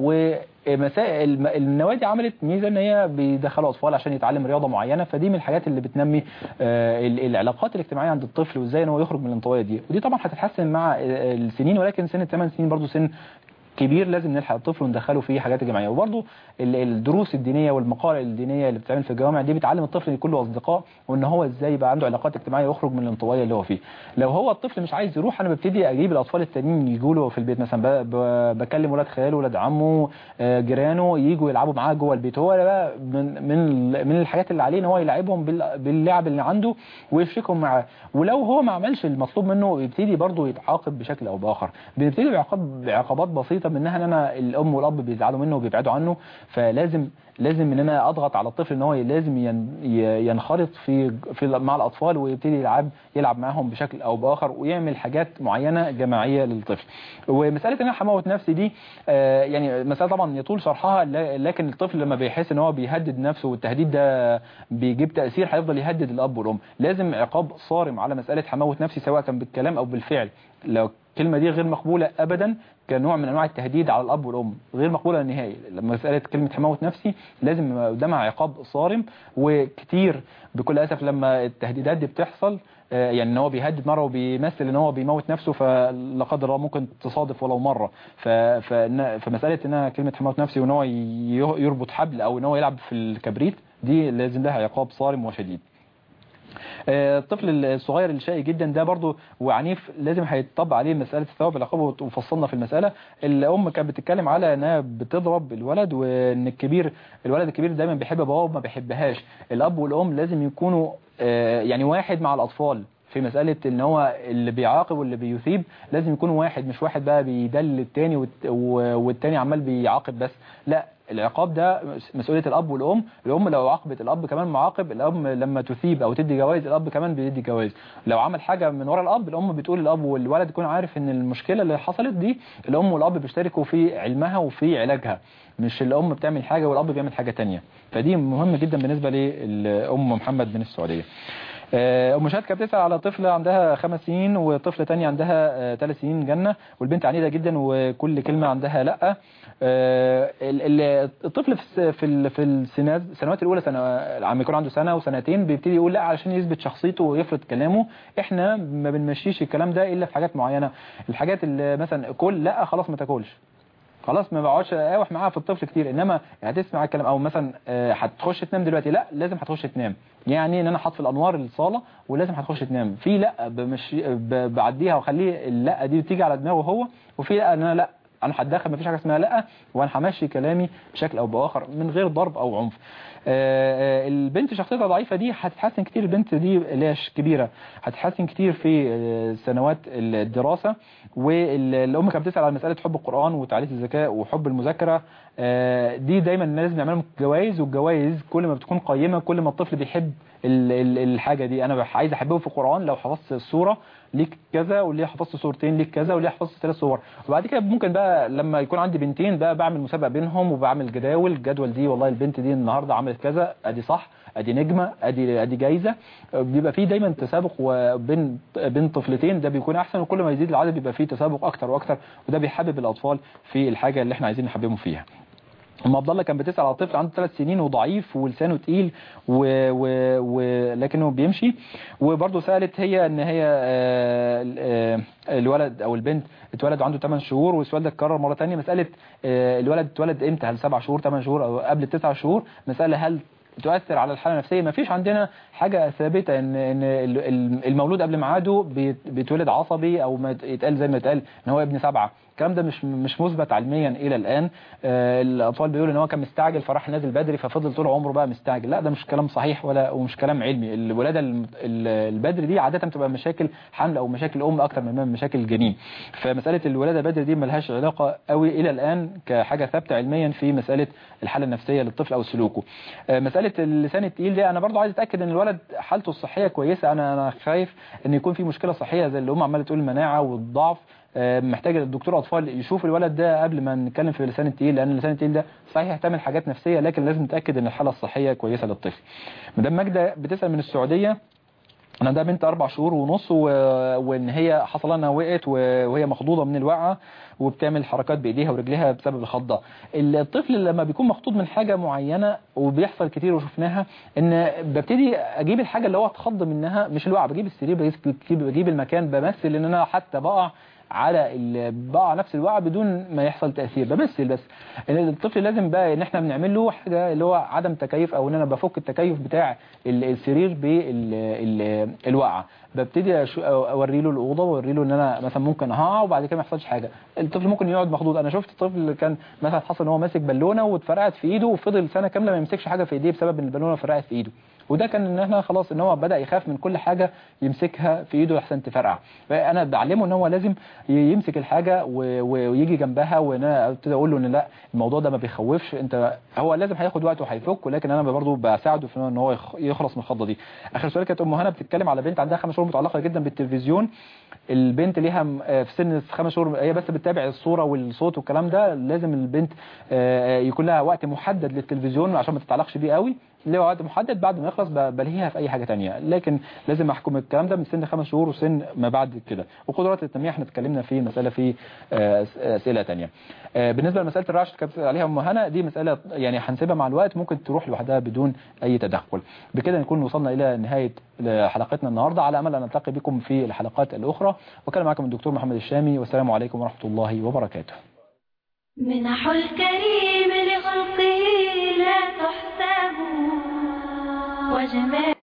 Speaker 2: ومسائل الم- النوادي عملت ميزه ان هي بيدخلوا اطفال عشان يتعلم رياضه معينه فدي من الحاجات اللي بتنمي آه، ال- العلاقات الاجتماعيه عند الطفل وازاي ان هو يخرج من الانطوائيه دي ودي طبعا هتتحسن مع آه، السنين ولكن سن الثمان سنين برضو سن كبير لازم نلحق الطفل وندخله في حاجات جماعيه وبرضه ال- الدروس الدينيه والمقالة الدينيه اللي بتتعمل في الجوامع دي بتعلم الطفل ان يكون له اصدقاء وان هو ازاي يبقى عنده علاقات اجتماعيه ويخرج من الانطوائيه اللي هو فيه لو هو الطفل مش عايز يروح انا ببتدي اجيب الاطفال التانيين يجوا له في البيت مثلا ب- ب- بكلم ولاد خاله ولاد عمه آه، جيرانه يجوا يلعبوا معاه جوه البيت هو بقى من من ال- من الحاجات اللي عليه ان هو يلعبهم بال- باللعب اللي عنده ويشركهم معاه ولو هو ما عملش المطلوب منه يبتدي برضه يتعاقب بشكل او باخر بنبتدي بعقاب بعقابات بسيطه منها ان انا الام والاب بيزعلوا منه وبيبعدوا عنه فلازم لازم ان انا اضغط على الطفل ان هو لازم ين- ي- ينخرط في في مع الاطفال ويبتدي يلعب يلعب معاهم بشكل او باخر ويعمل حاجات معينه جماعيه للطفل ومساله ان انا هموت نفسي دي آه، يعني مساله طبعا يطول شرحها ل- لكن الطفل لما بيحس ان هو بيهدد نفسه والتهديد ده بيجيب تاثير هيفضل يهدد الاب والام لازم عقاب صارم على مساله هموت نفسي سواء كان بالكلام او بالفعل لو الكلمه دي غير مقبوله ابدا كنوع من انواع التهديد على الاب والام غير مقبوله نهائي لما مساله كلمه هموت نفسي لازم يبقى قدامها عقاب صارم وكتير بكل اسف لما التهديدات دي بتحصل آه، يعني ان هو بيهدد مره وبيمثل ان هو بيموت نفسه فلا قدر الله ممكن تصادف ولو مره ف- فإن- فمساله انها كلمه هموت نفسي وان هو ي- يربط حبل او ان هو يلعب في الكبريت دي لازم لها عقاب صارم وشديد آه، الطفل الصغير الشقي جدا ده برضو وعنيف لازم هيتطبق عليه مسألة الثواب والعقاب وفصلنا في المسألة الأم كانت بتتكلم على انها بتضرب الولد وان الكبير الولد الكبير دايما بيحب باباه وما بيحبهاش الأب والأم لازم يكونوا آه، يعني واحد مع الأطفال في مسألة ان هو اللي بيعاقب واللي بيثيب لازم يكون واحد مش واحد بقى بيدل التاني والت- و- والتاني عمال بيعاقب بس لا العقاب ده مسؤولية الأب والأم الأم لو عاقبت الأب كمان معاقب الأم لما تثيب أو تدي جوائز الأب كمان بيدي جوائز لو عمل حاجة من ورا الأب الأم بتقول للأب والولد يكون عارف إن المشكلة اللي حصلت دي الأم والأب بيشتركوا في علمها وفي علاجها مش الأم بتعمل حاجة والأب بيعمل حاجة تانية فدي مهمة جدا بالنسبة لأم محمد من السعودية آه، ام شهاد كانت بتسال على طفله عندها خمس سنين وطفله تانية عندها ثلاث سنين جنه والبنت عنيده جدا وكل كلمه عندها لا آه، ال- ال- الطفل في الس- في ال- في السنوات السنوات الاولى سنه عم يكون عنده سنه وسنتين بيبتدي يقول لا علشان يثبت شخصيته ويفرض كلامه احنا ما بنمشيش الكلام ده الا في حاجات معينه الحاجات اللي مثلا كل لا خلاص ما تاكلش خلاص ما بقعدش اقاوح معاها في الطفل كتير انما هتسمع الكلام او مثلا آه، هتخش تنام دلوقتي لا لازم هتخش تنام يعني ان انا حاطط في الانوار الصاله ولازم هتخش تنام في لا بمشي ب- بعديها واخليه اللا دي تيجي على دماغه هو وفي لا ان انا لا انا هتدخل مفيش حاجه اسمها لا وانا همشي كلامي بشكل او باخر من غير ضرب او عنف آه، آه، البنت شخصيتها ضعيفه دي هتتحسن كتير البنت دي اللي هي ش- كبيره هتتحسن كتير في آه، سنوات الدراسه والام كانت بتسال على مساله حب القران وتعليق الذكاء وحب المذاكره آه، دي دايما لازم نعملهم جوائز والجوائز كل ما بتكون قيمه كل ما الطفل بيحب ال- ال- الحاجه دي انا بح- عايز احبه في القران لو حفظت السوره ليك كذا واللي حفظت سورتين ليك كذا واللي حفظت ثلاث صور وبعد كده ممكن بقى لما يكون عندي بنتين بقى بعمل مسابقه بينهم وبعمل جداول الجدول دي والله البنت دي النهارده عملت كذا ادي صح ادي نجمه ادي ادي جايزه بيبقى فيه دايما تسابق وبين بين طفلتين ده بيكون احسن وكل ما يزيد العدد بيبقى فيه تسابق اكتر واكتر وده بيحبب الاطفال في الحاجه اللي احنا عايزين نحببهم فيها ام عبد الله كان بتسال على طفل عنده ثلاث سنين وضعيف ولسانه تقيل و... و... ولكنه بيمشي وبرضه سالت هي ان هي آه، آه، الولد او البنت اتولد عنده 8 شهور والسؤال ده اتكرر مره ثانيه مساله آه، الولد اتولد امتى هل 7 شهور 8 شهور او قبل 9 شهور مساله هل تؤثر على الحاله النفسيه ما فيش عندنا حاجه ثابته ان ان ال- ال- المولود قبل ميعاده بيت- بيتولد عصبي او ما يتقال زي ما يتقال ان هو ابن سبعه الكلام ده مش مش مثبت علميا الى الان آه، الاطفال بيقولوا ان هو كان مستعجل فراح نازل بدري ففضل طول عمره بقى مستعجل لا ده مش كلام صحيح ولا ومش كلام علمي الولاده الم- ال- البدري دي عاده بتبقى مشاكل حمل او مشاكل ام اكتر من مشاكل الجنين فمساله الولاده بدري دي ملهاش علاقه قوي الى الان كحاجه ثابته علميا في مساله الحاله النفسيه للطفل او سلوكه آه، مساله اللسان التقيل دي انا برضو عايز اتاكد ان الولد حالته الصحيه كويسه انا انا خايف ان يكون في مشكله صحيه زي اللي هم عماله تقول المناعه والضعف آه، محتاج الدكتور اطفال يشوف الولد ده قبل ما نتكلم في اللسان التقيل لان اللسان التقيل ده صحيح يحتمل حاجات نفسيه لكن لازم نتاكد ان الحاله الصحيه كويسه للطفل مدام ماجده بتسال من السعوديه انا ده بنت اربع شهور ونص و... وان هي حصل لها انها وقعت و... وهي مخضوضه من الوقعه وبتعمل حركات بايديها ورجليها بسبب الخضه الطفل لما بيكون مخضوض من حاجه معينه وبيحصل كتير وشفناها ان ببتدي اجيب الحاجه اللي هو اتخض منها مش الوقعه بجيب السرير بجيب, بجيب المكان بمثل ان انا حتى بقع على ال- بقع نفس الوقعه بدون ما يحصل تاثير بمثل بس ان الطفل لازم بقى ان احنا بنعمل له حاجه اللي هو عدم تكيف او ان انا بفك التكيف بتاع ال- السرير بالوقعه ببتدي أش- اوري له الاوضه واوري له ان انا مثلا ممكن هقع وبعد كده ما يحصلش حاجه الطفل ممكن يقعد مخضوض انا شفت طفل كان مثلا حصل ان هو ماسك بالونه واتفرقعت في ايده وفضل سنه كامله ما يمسكش حاجه في ايديه بسبب ان البالونه فرقعت في ايده وده كان ان احنا خلاص ان هو بدا يخاف من كل حاجه يمسكها في ايده احسن تفرقع فانا بعلمه ان هو لازم ي- يمسك الحاجه و- و- ويجي جنبها وان انا ابتدي اقول له ان لا الموضوع ده ما بيخوفش انت هو لازم هياخد وقت وهيفك ولكن انا برضه بساعده في ان هو يخ- يخلص من الخضه دي اخر سؤال كانت ام هنا بتتكلم على بنت عندها خمس شهور متعلقه جدا بالتلفزيون البنت ليها م- آه في سن خمس شهور هي بس بتتابع الصوره والصوت والكلام ده لازم البنت آه، آه، يكون لها وقت محدد للتلفزيون عشان ما تتعلقش بيه قوي ليه وقت محدد بعد ما يخلص ب- بلهيها في اي حاجه تانية لكن لازم احكم الكلام ده من سن خمس شهور وسن ما بعد كده وقدرات التنميه احنا اتكلمنا في مساله في آه، أس- اسئله تانية آه، بالنسبه لمساله الرعش اللي كانت بتسأل عليها ام هنا دي مساله يعني هنسيبها مع الوقت ممكن تروح لوحدها بدون اي تدخل بكده نكون وصلنا الى نهايه حلقتنا النهارده على امل ان نلتقي بكم في الحلقات الاخرى وكان معكم الدكتور محمد الشامي والسلام عليكم ورحمه الله وبركاته
Speaker 11: منح الكريم لخلقه لا تحسب وجمال